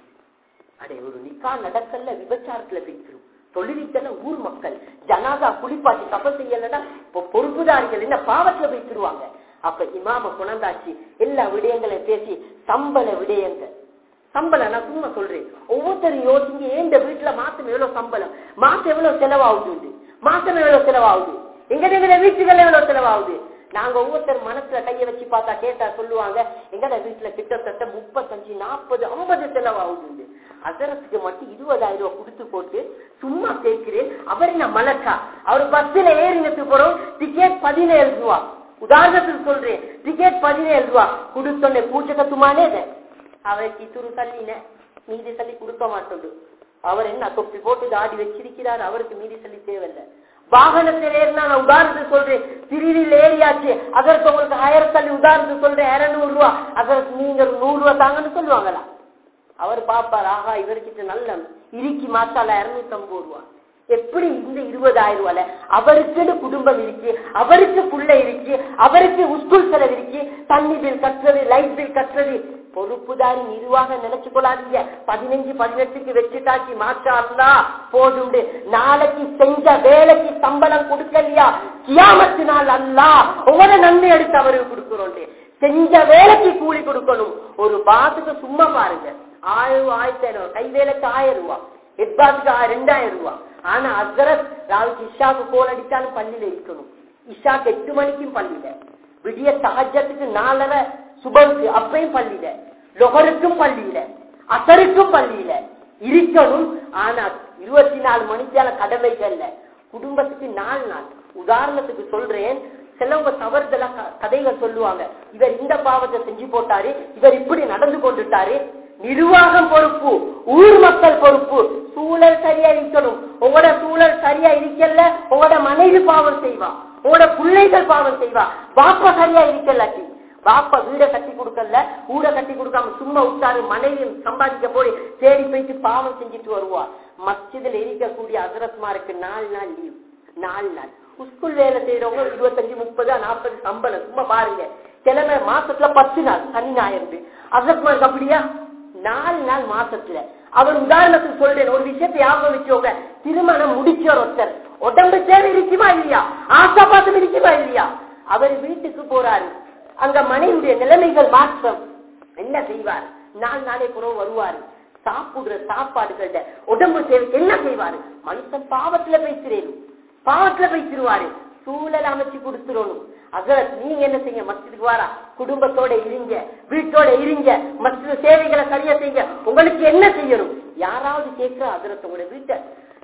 அடே ஒரு நிக்கா நடக்கல விபச்சாரத்துல பேசிரும் தொழிலிக்கல ஊர் மக்கள் ஜனாதா குளிப்பாட்டி தப்ப செய்யலன்னா பொறுப்புதாரிகள் என்ன பாவத்துல பேசிடுவாங்க அப்ப இமாம குணந்தாச்சு எல்லா விடயங்களையும் பேசி சம்பள விடயங்கள் சம்பளம் நான் சும்மா சொல்றேன் ஒவ்வொருத்தரும் யோசிங்க இந்த வீட்டுல மாசம் எவ்வளவு சம்பளம் மாசம் எவ்வளவு செலவாகுது மாசம் எவ்வளவு செலவாகுது எங்க எங்க வீட்டுகள் எவ்வளவு செலவாகுது நாங்க ஒவ்வொருத்தர் மனசுல கைய வச்சு பார்த்தா கேட்டா சொல்லுவாங்க எங்கட வீட்டுல கிட்டத்தட்ட முப்பத்தஞ்சு நாற்பது ஐம்பது செலவாகுது அதரத்துக்கு மட்டும் இருபதாயிரம் ரூபாய் கொடுத்து போட்டு சும்மா கேட்கிறேன் அவர் என்ன மலக்கா அவர் பஸ்ல ஏறினத்துக்கு போறோம் டிக்கெட் பதினேழு ரூபா உதாரணத்துக்கு சொல்றேன் டிக்கெட் பதினேழு ரூபா கொடுத்தோன்னே பூச்சக்கத்துமானே அவருக்கு துரு தள்ளின மீதி தள்ளி கொடுக்க மாட்டோம் அவர் என்ன தொப்பி போட்டு தாடி வச்சிருக்கிறார் அவருக்கு மீதி தள்ளி தேவையில்லை வாகனத்தில் ஏறினா நான் உதாரணத்துக்கு சொல்றேன் திருவியில் ஏறியாச்சு அதற்கு உங்களுக்கு ஆயிரம் தள்ளி உதாரணத்துக்கு சொல்றேன் இருநூறு ரூபா அதற்கு நீங்க நூறு ரூபா தாங்கன்னு சொல்லுவாங்களா அவர் பாப்பார் ஆஹா இவர்கிட்ட நல்ல இறுக்கி மாத்தால இருநூத்தி ஐம்பது ரூபா எப்படி இந்த இருபதாயிரம் ரூபால அவருக்குன்னு குடும்பம் இருக்கு அவருக்கு புள்ள இருக்கு அவருக்கு உஸ்கூல் செலவு இருக்கு தண்ணி பில் கட்டுறது லைட் பில் கட்டுறது பொறுப்புதாரி நிர்வாகம் நினைச்சு கொள்ளாதீங்க பதினஞ்சு பதினெட்டுக்கு வச்சுட்டாச்சு மாற்றா அல்லா போதும் நாளைக்கு செஞ்ச வேலைக்கு சம்பளம் கொடுக்கலையா கியாமத்து நாள் அல்லா உங்களோட நன்மை எடுத்து அவருக்கு கொடுக்கிறோம் செஞ்ச வேலைக்கு கூலி கொடுக்கணும் ஒரு பாத்துக்கு சும்மா பாருங்க ஆயிரம் ரூபாய் ஆயிரத்தி ஐநூறு கை வேலைக்கு ஆயிரம் ரூபாய் எட்பாத்துக்கு ரெண்டாயிரம் ரூபாய் ஆனா அசரத் ராவுக்கு இஷாக்கு கோல் அடிச்சாலும் பள்ளியில இருக்கணும் இஷாக்கு எட்டு மணிக்கும் பள்ளியில விடிய சகஜத்துக்கு நாலரை சுபருக்கு அப்பையும் பள்ளியில லொகருக்கும் பள்ளியில அசருக்கும் பள்ளியில இருக்கணும் ஆனா இருபத்தி நாலு மணிக்கான கடமைகள்ல குடும்பத்துக்கு நாலு நாள் உதாரணத்துக்கு சொல்றேன் சிலவங்க தவறுதலா கதைகள் சொல்லுவாங்க இவர் இந்த பாவத்தை செஞ்சு போட்டாரு இவர் இப்படி நடந்து கொண்டுட்டாரு நிர்வாகம் பொறுப்பு ஊர் மக்கள் பொறுப்பு சூழல் சரியா இருக்கணும் உங்களோட சூழல் சரியா இருக்கல உங்களோட மனைவி பாவம் செய்வா உங்களோட பிள்ளைகள் பாவம் செய்வா பாப்பா சரியா இருக்கலாட்டி பாப்பா வீட கட்டி கொடுக்கல ஊட கட்டி கொடுக்காம சும்மா விட்டாரு மனைவி சம்பாதிக்க போய் தேடி போயிட்டு பாவம் செஞ்சுட்டு வருவா மஸ்ஜிதில் இருக்கக்கூடிய அசரத்மாருக்கு நாலு நாள் லீவ் நாலு நாள் ஸ்கூல் வேலை செய்யறவங்க இருபத்தஞ்சு முப்பது நாற்பது சம்பளம் சும்மா பாருங்க கிழமை மாசத்துல பத்து நாள் சனி ஞாயிறு அசரத்மாருக்கு அப்படியா நாலு நாள் மாசத்துல அவர் உதாரணத்துக்கு சொல்றேன் ஒரு விஷயத்தை ஞாபகம் வச்சோங்க திருமணம் முடிச்ச ஒருத்தர் உடம்பு தேவை இருக்குமா இல்லையா ஆசாபாசம் இருக்குமா இல்லையா அவர் வீட்டுக்கு போறாரு அங்க மனைவியுடைய நிலைமைகள் மாற்றம் என்ன செய்வார் நாலு நாளே புறம் வருவாரு சாப்பிடுற சாப்பாடுகள்ல உடம்பு தேவை என்ன செய்வாரு மனுஷன் பாவத்துல பேசுறேன் பாவத்துல பேசிடுவாரு சூழல் அமைச்சு கொடுத்துடணும் அசரத் நீங்க என்ன செய்யுங்க மஸ்ஜிதுக்கு வாரா குடும்பத்தோட இருங்க வீட்டோட இருங்க மற்ற சேவைகளை சரியா செய்யுங்க உங்களுக்கு என்ன செய்யணும் யாராவது கேட்கிற அசரத் உங்களுடைய வீட்டை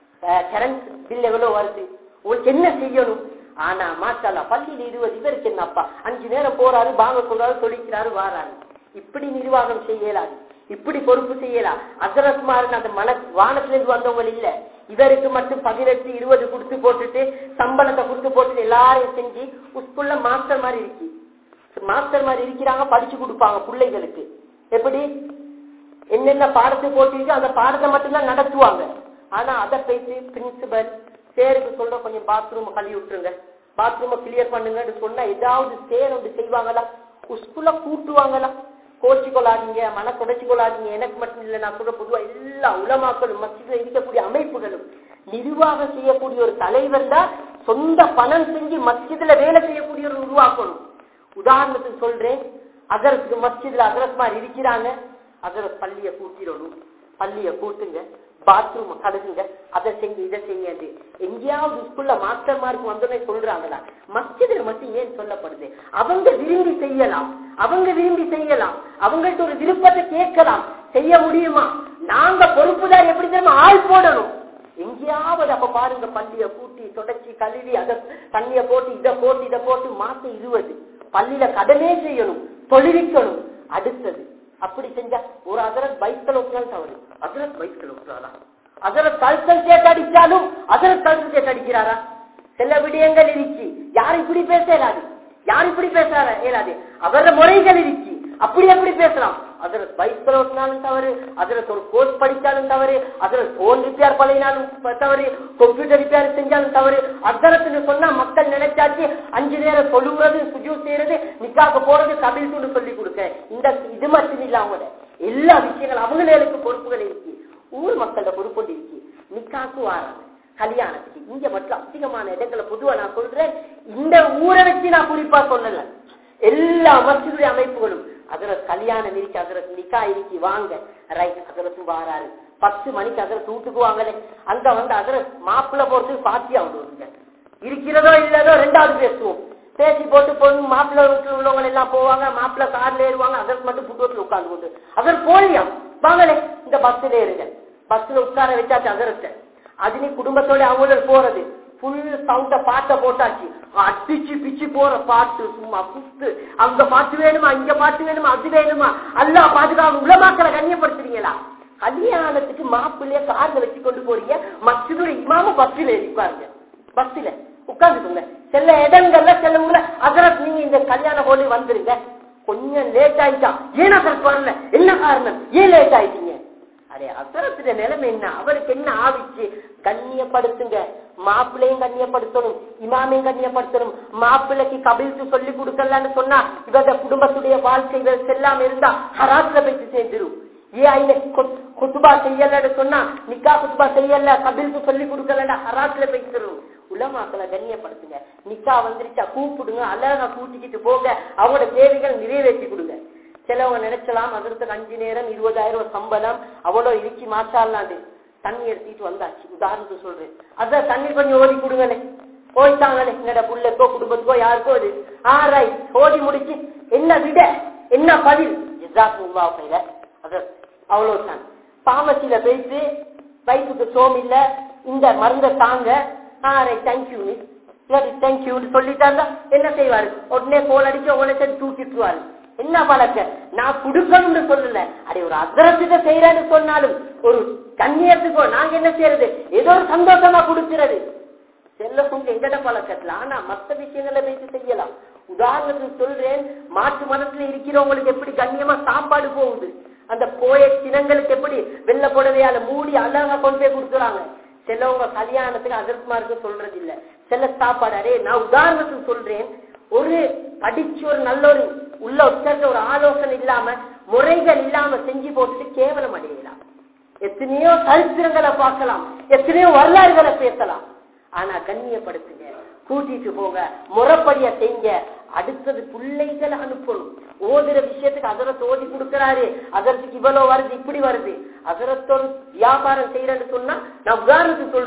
கரண்ட் பில் எவ்வளவு வருது உங்களுக்கு என்ன செய்யணும் ஆனா மாஷால்லா பள்ளியில் இருபது இவருக்கு என்னப்பா அஞ்சு நேரம் போறாரு பாங்க சொல்றாரு சொல்லிக்கிறாரு வாராரு இப்படி நிர்வாகம் செய்யலாது இப்படி பொறுப்பு செய்யலாம் அசரத்மாரன் அந்த மன வானத்துல இருந்து வந்தவங்க இல்ல இவருக்கு மட்டும் பதினெட்டு இருபது கொடுத்து போட்டுட்டு சம்பளத்தை கொடுத்து போட்டுட்டு எல்லாரையும் செஞ்சு ஸ்கூல்ல மாஸ்டர் மாதிரி இருக்கு மாஸ்டர் மாதிரி இருக்கிறாங்க படிச்சு கொடுப்பாங்க பிள்ளைகளுக்கு எப்படி என்னென்ன பாடத்தை போட்டிருக்கு அந்த பாடத்தை மட்டும்தான் நடத்துவாங்க ஆனா அதை பேசி பிரின்சிபல் சேருக்கு சொல்ற கொஞ்சம் பாத்ரூம் கழுவி விட்டுருங்க பாத்ரூம கிளியர் பண்ணுங்கன்னு சொன்னா ஏதாவது சேர் வந்து செய்வாங்களா ஸ்கூல்ல கூட்டுவாங்களா கோச்சு கொள்ளாதீங்க மன குடைச்சு கொள்ளாதீங்க எனக்கு மட்டும் இல்ல நான் சொல்ற பொதுவா எல்லா உலமாக்களும் மத்தியில இருக்கக்கூடிய அமைப்புகளும் நிர்வாகம் செய்யக்கூடிய ஒரு தலைவர் தான் சொந்த பணம் செஞ்சு மஸ்ஜிதுல வேலை செய்யக்கூடிய ஒரு உருவாக்கணும் உதாரணத்துக்கு சொல்றேன் அகரத்துக்கு மஸ்ஜிதுல அகரத் மாதிரி இருக்கிறாங்க அகரத் பள்ளிய கூட்டிடணும் பள்ளிய கூட்டுங்க பாத்ரூம் கழுகுங்க அதை செய்யுங்க இதை செய்யுங்க எங்கேயாவது ஸ்கூல்ல மாஸ்டர் மார்க் வந்தோடனே சொல்றாங்களா மஸ்ஜிதில் மட்டும் ஏன் சொல்லப்படுது அவங்க விரும்பி செய்யலாம் அவங்க விரும்பி செய்யலாம் அவங்கள்ட்ட ஒரு விருப்பத்தை கேட்கலாம் செய்ய முடியுமா நாங்க பொறுப்புதான் எப்படி தெரியுமா ஆள் போடணும் எங்கேயாவது அப்ப பாருங்க பள்ளிய கூட்டி தொடச்சி கழுவி அதை தண்ணிய போட்டு இதை போட்டு இதை போட்டு மாசம் இருபது பள்ளியில கடனே செய்யணும் தொழிலிக்கணும் அடுத்தது அப்படி செஞ்சா ஒரு அதரத் பைக்கல் ஒட்டுறாலும் தவறு அதரத் பைக்கல் ஒட்டுறாரா அதரத் கல்சல் சேட் அடிச்சாலும் அதரத் கல்சல் சேட் அடிக்கிறாரா சில விடயங்கள் இருக்கு யாரும் இப்படி பேச இயலாது யாரும் இப்படி பேச இயலாது அவர முறைகள் இருக்கு அப்படி எப்படி பேசலாம் அதுல பைக்கில் ஓட்டினாலும் தவறு அதுல ஒரு கோர்ஸ் படிச்சாலும் தவறு அதுல போன் ரிப்பேர் பண்ணினாலும் தவறு கம்ப்யூட்டர் ரிப்பேர் செஞ்சாலும் தவறு அதரத்துன்னு சொன்னா மக்கள் நினைச்சாச்சு அஞ்சு நேரம் சொல்லுறது சுஜூ செய்யறது நிக்காக்க போறது கபில் தூண்டு சொல்லி கொடுக்க இந்த இது மட்டும் இல்ல அவங்கள எல்லா விஷயங்களும் அவங்களுக்கு பொறுப்புகள் இருக்கு ஊர் மக்களோட பொறுப்பு இருக்கு நிக்காக்கு வாராங்க கல்யாணத்துக்கு இங்க மட்டும் அதிகமான இடங்களை பொதுவா நான் சொல்றேன் இந்த ஊரை வச்சு நான் குறிப்பா சொல்லல எல்லா மசிதுடைய அமைப்புகளும் அதுல கல்யாணம் இருக்கு அதுல நிக்கா இருக்கு வாங்க ரைட் அதுலத்தும் வாராரு பத்து மணிக்கு அதுல வீட்டுக்கு வாங்கலே அங்க வந்து அதுல மாப்பிள்ள போறதுக்கு பாத்தியா விடுவாங்க இருக்கிறதோ இல்லதோ ரெண்டாவது பேசுவோம் பேசி போட்டு பொண்ணு மாப்பிள்ள வீட்டுல உள்ளவங்க எல்லாம் போவாங்க மாப்பிள்ள கார்ல ஏறுவாங்க அதற்கு மட்டும் புட்டுவத்துல உட்கார்ந்து கொண்டு அதர் போலியா வாங்களே இந்த பஸ்ல ஏறுங்க பஸ்ல உட்கார வச்சாச்சு அதரத்தை அது நீ குடும்பத்தோட அவங்களோட போறது புல் சவுண்ட பாட்ட போட்டாச்சு அடிச்சு பிச்சு போற பாட்டு சும்மா குத்து அங்க பாட்டு வேணுமா இங்க பாட்டு வேணுமா அது வேணுமா அல்லா பாதுகாப்பு உலமாக்களை கண்ணியப்படுத்துறீங்களா கல்யாணத்துக்கு மாப்பிள்ளைய கார்ல வச்சு கொண்டு போறீங்க மற்றொரு இமாம பஸ்ல இருப்பாருங்க பஸ்ல உட்காந்துக்கோங்க சில இடங்கள்ல சில ஊர்ல அதரத் நீங்க இந்த கல்யாண போலி வந்துருங்க கொஞ்சம் லேட் ஆயிட்டா ஏன் அதற்கு வரல என்ன காரணம் ஏன் லேட் ஆயிட்டீங்க அடே அசரத்துல நிலைமை என்ன அவருக்கு என்ன ஆவிச்சு கண்ணியப்படுத்துங்க மாப்பிள்ளையும் கண்ணியப்படுத்தணும் இமாமையும் கண்ணியப்படுத்தணும் மாப்பிள்ளைக்கு கபில்த்து சொல்லி கொடுக்கலான்னு சொன்னா இவங்க குடும்பத்துடைய வாழ்க்கை இவர் செல்லாம இருந்தா ஹராத்துல போயிட்டு சேர்ந்துரும் ஏன் ஐய குத்துபா செய்யலன்னு சொன்னா நிக்கா குத்துபா செய்யல கபில்த்து சொல்லி கொடுக்கலன்னா ஹராத்துல போயிட்டுரும் உலமாக்களை கண்ணியப்படுத்துங்க நிக்கா வந்துருச்சா கூப்பிடுங்க அழகா கூட்டிக்கிட்டு போங்க அவங்களோட தேவைகள் நிறைவேற்றி கொடுங்க சிலவங்க நினைச்சலாம் அதற்கு அஞ்சு நேரம் இருபதாயிரம் ரூபாய் சம்பளம் அவ்வளவு இறுக்கி மாற்றாலாண்டு தண்ணி எடுத்துட்டு வந்தாச்சு உதாரணத்துக்கு சொல்றேன் அதான் தண்ணி கொஞ்சம் ஓதி கொடுங்களே போயிட்டாங்களே எங்கட புள்ளைக்கோ குடும்பத்துக்கோ யாருக்கோ அது ஆ ரைட் ஓதி முடிச்சு என்ன விட என்ன பதில் ஜிசாக்குல்லா பைல அது அவ்வளவுதான் பாமசியில போயிட்டு வயிற்றுக்கு சோம் இல்ல இந்த மருந்தை தாங்க ஆ ரைட் தேங்க்யூ தேங்க்யூன்னு சொல்லிட்டாங்க என்ன செய்வாரு உடனே கோல் அடிச்சு உடனே சரி தூக்கிட்டுருவாரு என்ன பழக்க நான் கொடுக்கணும்னு சொல்லல அடே ஒரு அந்தரத்துக்கு செய்யறேன்னு சொன்னாலும் ஒரு கண்ணியத்துக்கோ நாங்க என்ன செய்யறது ஏதோ ஒரு சந்தோஷமா கொடுக்கிறது செல்லவங்க எங்கட பழக்கத்துல ஆனா மத்த விஷயங்களை வைத்து செய்யலாம் உதாரணத்துக்கு சொல்றேன் மாற்று மனசுல இருக்கிறவங்களுக்கு எப்படி கண்ணியமா சாப்பாடு போகுது அந்த போய சினங்களுக்கு எப்படி வெள்ள புடவையால மூடி அழகா கொண்டு போய் கொடுக்குறாங்க சிலவங்க கல்யாணத்துக்கு அதற்குமாருக்கு சொல்றது இல்ல சில சாப்பாடு அரே நான் உதாரணத்துக்கு சொல்றேன் ஒரு படிச்சு ஒரு நல்ல ஒரு உள்ள உட்கார்ந்த ஒரு ஆலோசனை இல்லாம முறைகள் இல்லாம செஞ்சு போட்டுட்டு கேவலம் அடையலாம் எத்தனையோ சரித்திரங்களை பார்க்கலாம் எத்தனையோ வரலாறுகளை பேசலாம் ஆனா கண்ணியப்படுத்துங்க கூட்டிட்டு போங்க முறைப்படிய செய்யுங்க அடுத்தது பிள்ளைகளை அனுப்பணும் ஓதுற விஷயத்துக்கு அதரத்தை ஓதி கொடுக்கிறாரு அதற்கு இவ்வளவு வருது இப்படி வருது அதரத்தோடு வியாபாரம் செய்யறேன்னு சொன்னா நான் உதாரணத்துக்கு சொல்றேன்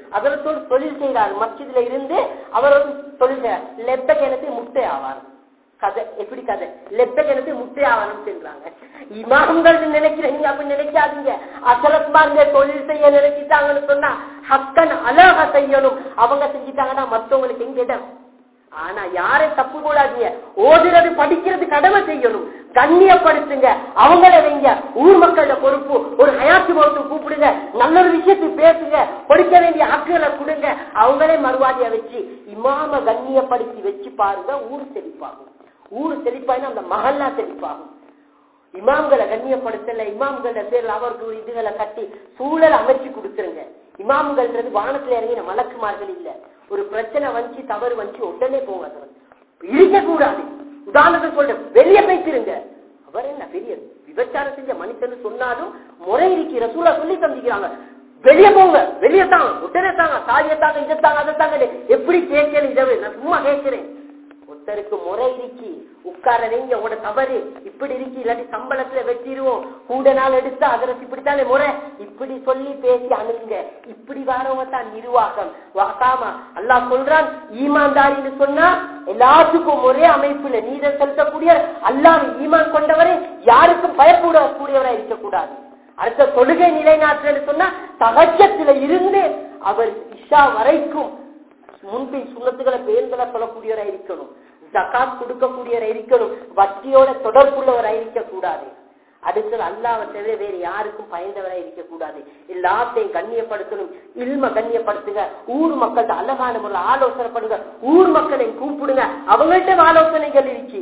அதற்கு தொழில் செய்கிறார் மஸ்ஜித்ல இருந்து அவர் ஒரு தொழில் செய்றார். லெப்ப கிணத்து முட்டை ஆவார் கதை எப்படி கதை லெப்ப கிணத்து முட்டை ஆவாரம் சென்றாங்க இமாம்கள் நினைக்கிறீங்க அப்படி நினைக்காதீங்க அசரத்மாங்க தொழில் செய்ய நினைச்சிட்டாங்கன்னு சொன்னா ஹக்கன் அழகா செய்யணும் அவங்க செஞ்சிட்டாங்கன்னா மத்தவங்களுக்கு எங்க இடம் ஆனா யாரை தப்பு போடாதீங்க ஓதுறது படிக்கிறது கடமை செய்யணும் கண்ணியப்படுத்துங்க அவங்கள வைங்க ஊர் மக்களோட பொறுப்பு ஒரு ஹயாத்து மௌத்து கூப்பிடுங்க நல்ல ஒரு விஷயத்துக்கு பேசுங்க கொடுக்க வேண்டிய ஹக்குகளை கொடுங்க அவங்களே மறுவாதியா வச்சு இமாம கண்ணியப்படுத்தி வச்சு பாருங்க ஊர் செழிப்பாகும் ஊர் செழிப்பாயினா அந்த மகல்லா செழிப்பாகும் இமாம்களை கண்ணியப்படுத்தல இமாம்கள பேர்ல அவருக்கு ஒரு இதுகளை கட்டி சூழல் அமைச்சு கொடுத்துருங்க இமாம்கள்ன்றது வானத்துல இறங்கின மலக்குமார்கள் இல்ல ஒரு பிரச்சனை வந்துச்சு தவறு வந்துச்சு உடனே போங்க இருக்க கூடாது உதாரணத்துக்கு சொல்றேன் வெளியே போய்த்திருங்க அவர் என்ன பெரிய விபச்சாரம் செஞ்ச மனுஷன் சொன்னாலும் முறை இருக்கு ரசூலா சொல்லி தந்திக்கிறாங்க வெளியே போங்க வெளியே தாங்க உடனே தாங்க தாலியை தாங்க இதை தாங்க அதை தாங்க எப்படி கேட்கணும் இதை நான் சும்மா கேட்கிறேன் ஒருத்தருக்கு முறை இருக்கி உட்கார வைங்க உங்களோட தவறு இப்படி இருக்கு இல்லாட்டி சம்பளத்துல வச்சிருவோம் கூட நாள் எடுத்தா அதற்கு இப்படித்தானே முறை இப்படி சொல்லி பேசி அணுங்க இப்படி வரவங்க தான் நிர்வாகம் வாக்காம அல்லாஹ் சொல்றான் ஈமான்தாரின்னு சொன்னா எல்லாத்துக்கும் ஒரே அமைப்புல நீதம் செலுத்தக்கூடிய அல்லாஹ் ஈமான் கொண்டவரை யாருக்கும் பயப்படக்கூடியவரா இருக்கக்கூடாது அடுத்த தொழுகை நிலைநாட்டுன்னு சொன்னா தகச்சத்துல இருந்து அவர் இஷா வரைக்கும் முன்பின் சுண்ணத்துகளை பேர்களை சொல்லக்கூடியவரா இருக்கணும் ஜக்காத் கொடுக்கக்கூடியவரா இருக்கணும் வட்டியோட தொடர்புள்ளவரா இருக்க கூடாது அடுத்தது அல்லாவை தவிர வேறு யாருக்கும் பயந்தவரா இருக்க கூடாது எல்லாத்தையும் கண்ணியப்படுத்தணும் இல்ம கண்ணியப்படுத்துங்க ஊர் மக்கள்கிட்ட அழகான முறையில் ஆலோசனைப்படுங்க ஊர் மக்களை கூப்பிடுங்க அவங்கள்ட்ட ஆலோசனைகள் இருக்கு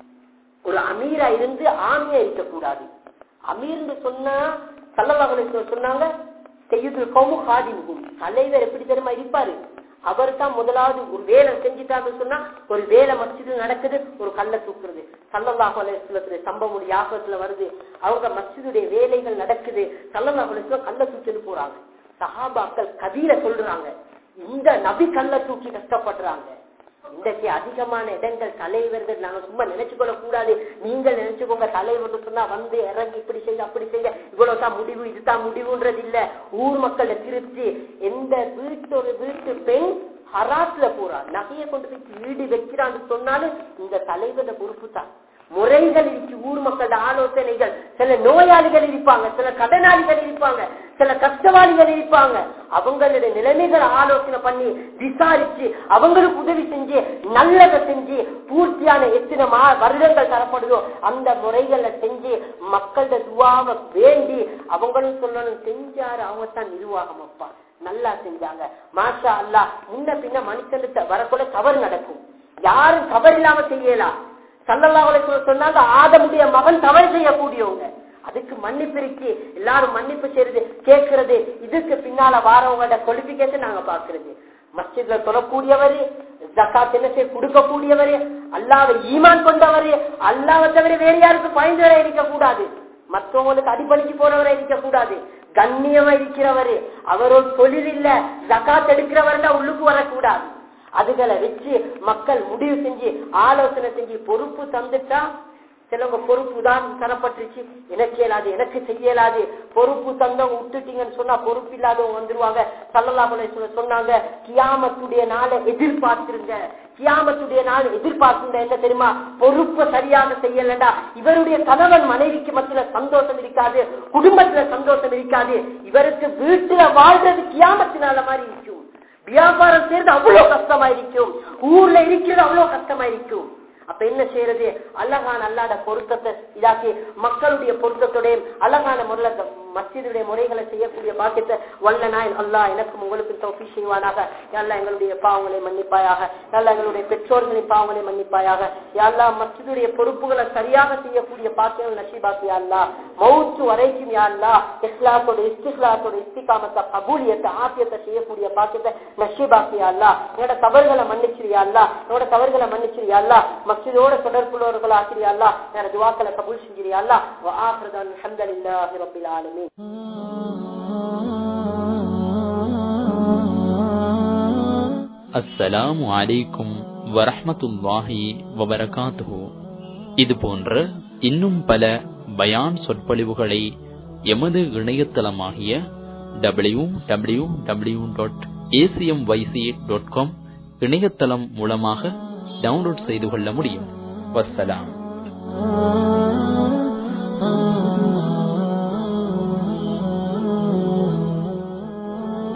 ஒரு அமீரா இருந்து ஆமியா இருக்கக்கூடாது அமீர்னு சொன்னா சல்லல்லாஹு சொன்னாங்க செய்யுது கௌமு காதிமுகும் தலைவர் எப்படி தெரியுமா இருப்பாரு அவர் தான் முதலாவது ஒரு வேலை செஞ்சுட்டாருன்னு சொன்னா ஒரு வேலை மஸ்ஜிது நடக்குது ஒரு கல்லை தூக்குறது சல்லல்லாஹு அலைஹி சம்பவம் யாபத்துல வருது அவங்க மஸ்ஜிதுடைய வேலைகள் நடக்குது சல்லல்லாஹு அலைஹி கல்லை தூக்கிட்டு போறாங்க சஹாபாக்கள் கதிர சொல்றாங்க இந்த நபி கல்லை தூக்கி கஷ்டப்படுறாங்க இன்றைக்கு அதிகமான இடங்கள் தலைவர்கள் நாங்க சும்மா நினைச்சுக்கொள்ள கூடாது நீங்கள் நினைச்சுக்கோங்க தலைவர் சொன்னா வந்து இறங்கி இப்படி செய்ய அப்படி செய்ய இவ்வளவுதான் முடிவு இதுதான் முடிவுன்றது இல்ல ஊர் மக்களை திருப்தி எந்த வீட்டு ஒரு வீட்டு பெண் ஹராத்ல போறா நகையை கொண்டு போய் வீடு வைக்கிறான்னு சொன்னாலும் இந்த தலைவரோட பொறுப்பு தான் முறைகள் இருக்கு ஊர் மக்களோட ஆலோசனைகள் சில நோயாளிகள் இருப்பாங்க சில கடனாளிகள் இருப்பாங்க சில கஷ்டவாளிகள் இருப்பாங்க அவங்களுடைய நிலைமைகளை ஆலோசனை பண்ணி விசாரிச்சு அவங்களுக்கு உதவி செஞ்சு நல்லதை செஞ்சு பூர்த்தியான எத்தனை மா வருடங்கள் தரப்படுதோ அந்த முறைகளை செஞ்சு மக்களோட துவாவை வேண்டி அவங்களும் சொல்லணும் செஞ்சாரு அவங்க தான் நிர்வாகம் அப்பா நல்லா செஞ்சாங்க மாஷா அல்லா முன்ன பின்ன மனுஷனுக்கு வரக்கூட தவறு நடக்கும் யாரும் தவறு இல்லாம செய்யலாம் சல்லல்லாஹு சொன்னாங்க ஆதமுடைய மகன் தவறு செய்யக்கூடியவங்க அதுக்கு மன்னிப்பு இருக்கு எல்லாரும் மன்னிப்பு செய்யறது கேட்கறது இதுக்கு பின்னால வாரவங்களோட குவாலிபிகேஷன் நாங்க பாக்குறது மஸ்ஜித்ல தொழக்கூடியவரு ஜக்காத் என்ன செய்ய கொடுக்கக்கூடியவரு அல்லாவை ஈமான் கொண்டவரு அல்லாவை தவிர வேற யாருக்கும் பயந்தவரை இருக்க கூடாது மற்றவங்களுக்கு அடிப்பணிக்கு போறவரை இருக்க கூடாது கண்ணியமா இருக்கிறவரு அவரோட தொழில் இல்ல ஜக்காத் எடுக்கிறவர்னா உள்ளுக்கு வரக்கூடாது அதுகளை வச்சு மக்கள் முடிவு செஞ்சு ஆலோசனை செஞ்சு பொறுப்பு தந்துட்டா சிலவங்க பொறுப்பு தான் தரப்பட்டுருச்சு எனக்கு இயலாது எனக்கு செய்யலாது பொறுப்பு தந்தவங்க விட்டுட்டீங்கன்னு சொன்னா பொறுப்பு இல்லாதவங்க வந்துருவாங்க சல்லல்லாஹுல சொன்னாங்க கியாமத்துடைய நாளை எதிர்பார்த்திருங்க கியாமத்துடைய நாள் எதிர்பார்க்கின்ற என்ன தெரியுமா பொறுப்பை சரியாக செய்யலடா இவருடைய கணவன் மனைவிக்கு மத்தியில சந்தோஷம் இருக்காது குடும்பத்துல சந்தோஷம் இருக்காது இவருக்கு வீட்டுல வாழ்றது கியாமத்தினால மாதிரி இருக்கும் வியாபாரம் செய்யறது அவ்வளவு கஷ்டமாயிருக்கும் ஊர்ல இருக்கிறது அவ்வளவு கஷ்டமாயிருக்கும் அப்ப என்ன செய்யறது அழகான அல்லாத பொருத்தத்தை இதாக்கி மக்களுடைய பொருத்தத்துடைய அழகான முறையில மசிதுடைய முறைகளை செய்யக்கூடிய பாக்கியத்தை வல்ல நாய் அல்லா எனக்கும் உங்களுக்கு தோப்பி செய்வானாக எல்லா எங்களுடைய பாவங்களை மன்னிப்பாயாக எல்லா எங்களுடைய பெற்றோர்களின் பாவங்களை மன்னிப்பாயாக எல்லா மசிதுடைய பொறுப்புகளை சரியாக செய்யக்கூடிய பாக்கியங்கள் நஷிபாக்கி அல்லா மௌத்து வரைக்கும் யாழ்லா இஸ்லாத்தோட இஸ்திஸ்லாத்தோட இஸ்திகாமத்தை கபூலியத்தை ஆசியத்தை செய்யக்கூடிய பாக்கியத்தை நஷிபாக்கி அல்லா என்னோட தவறுகளை மன்னிச்சிரியா அல்லா என்னோட தவறுகளை மன்னிச்சிரியா அல்லா மஸ்ஜிதோட தொடர்புள்ளவர்கள் ஆசிரியா அல்லா என்னோட துவாக்களை கபூல் செஞ்சிரியா அல்லா வஆஹிருதான் அல்ஹம்துலில்லாஹி ரப்பில் ஆலமீன் அஸ்ஸலாமு அலைக்கும் வரஹ்மத்துல்லாஹி வபரகாத்துஹு இது போன்ற இன்னும் பல பயான் சொற்பொழிவுகளை எமது இணையதளமாகிய W W W dot ACM YC dot com இணையதளம் மூலமாக டவுன்லோட் செய்து கொள்ள முடியும் வசலாம்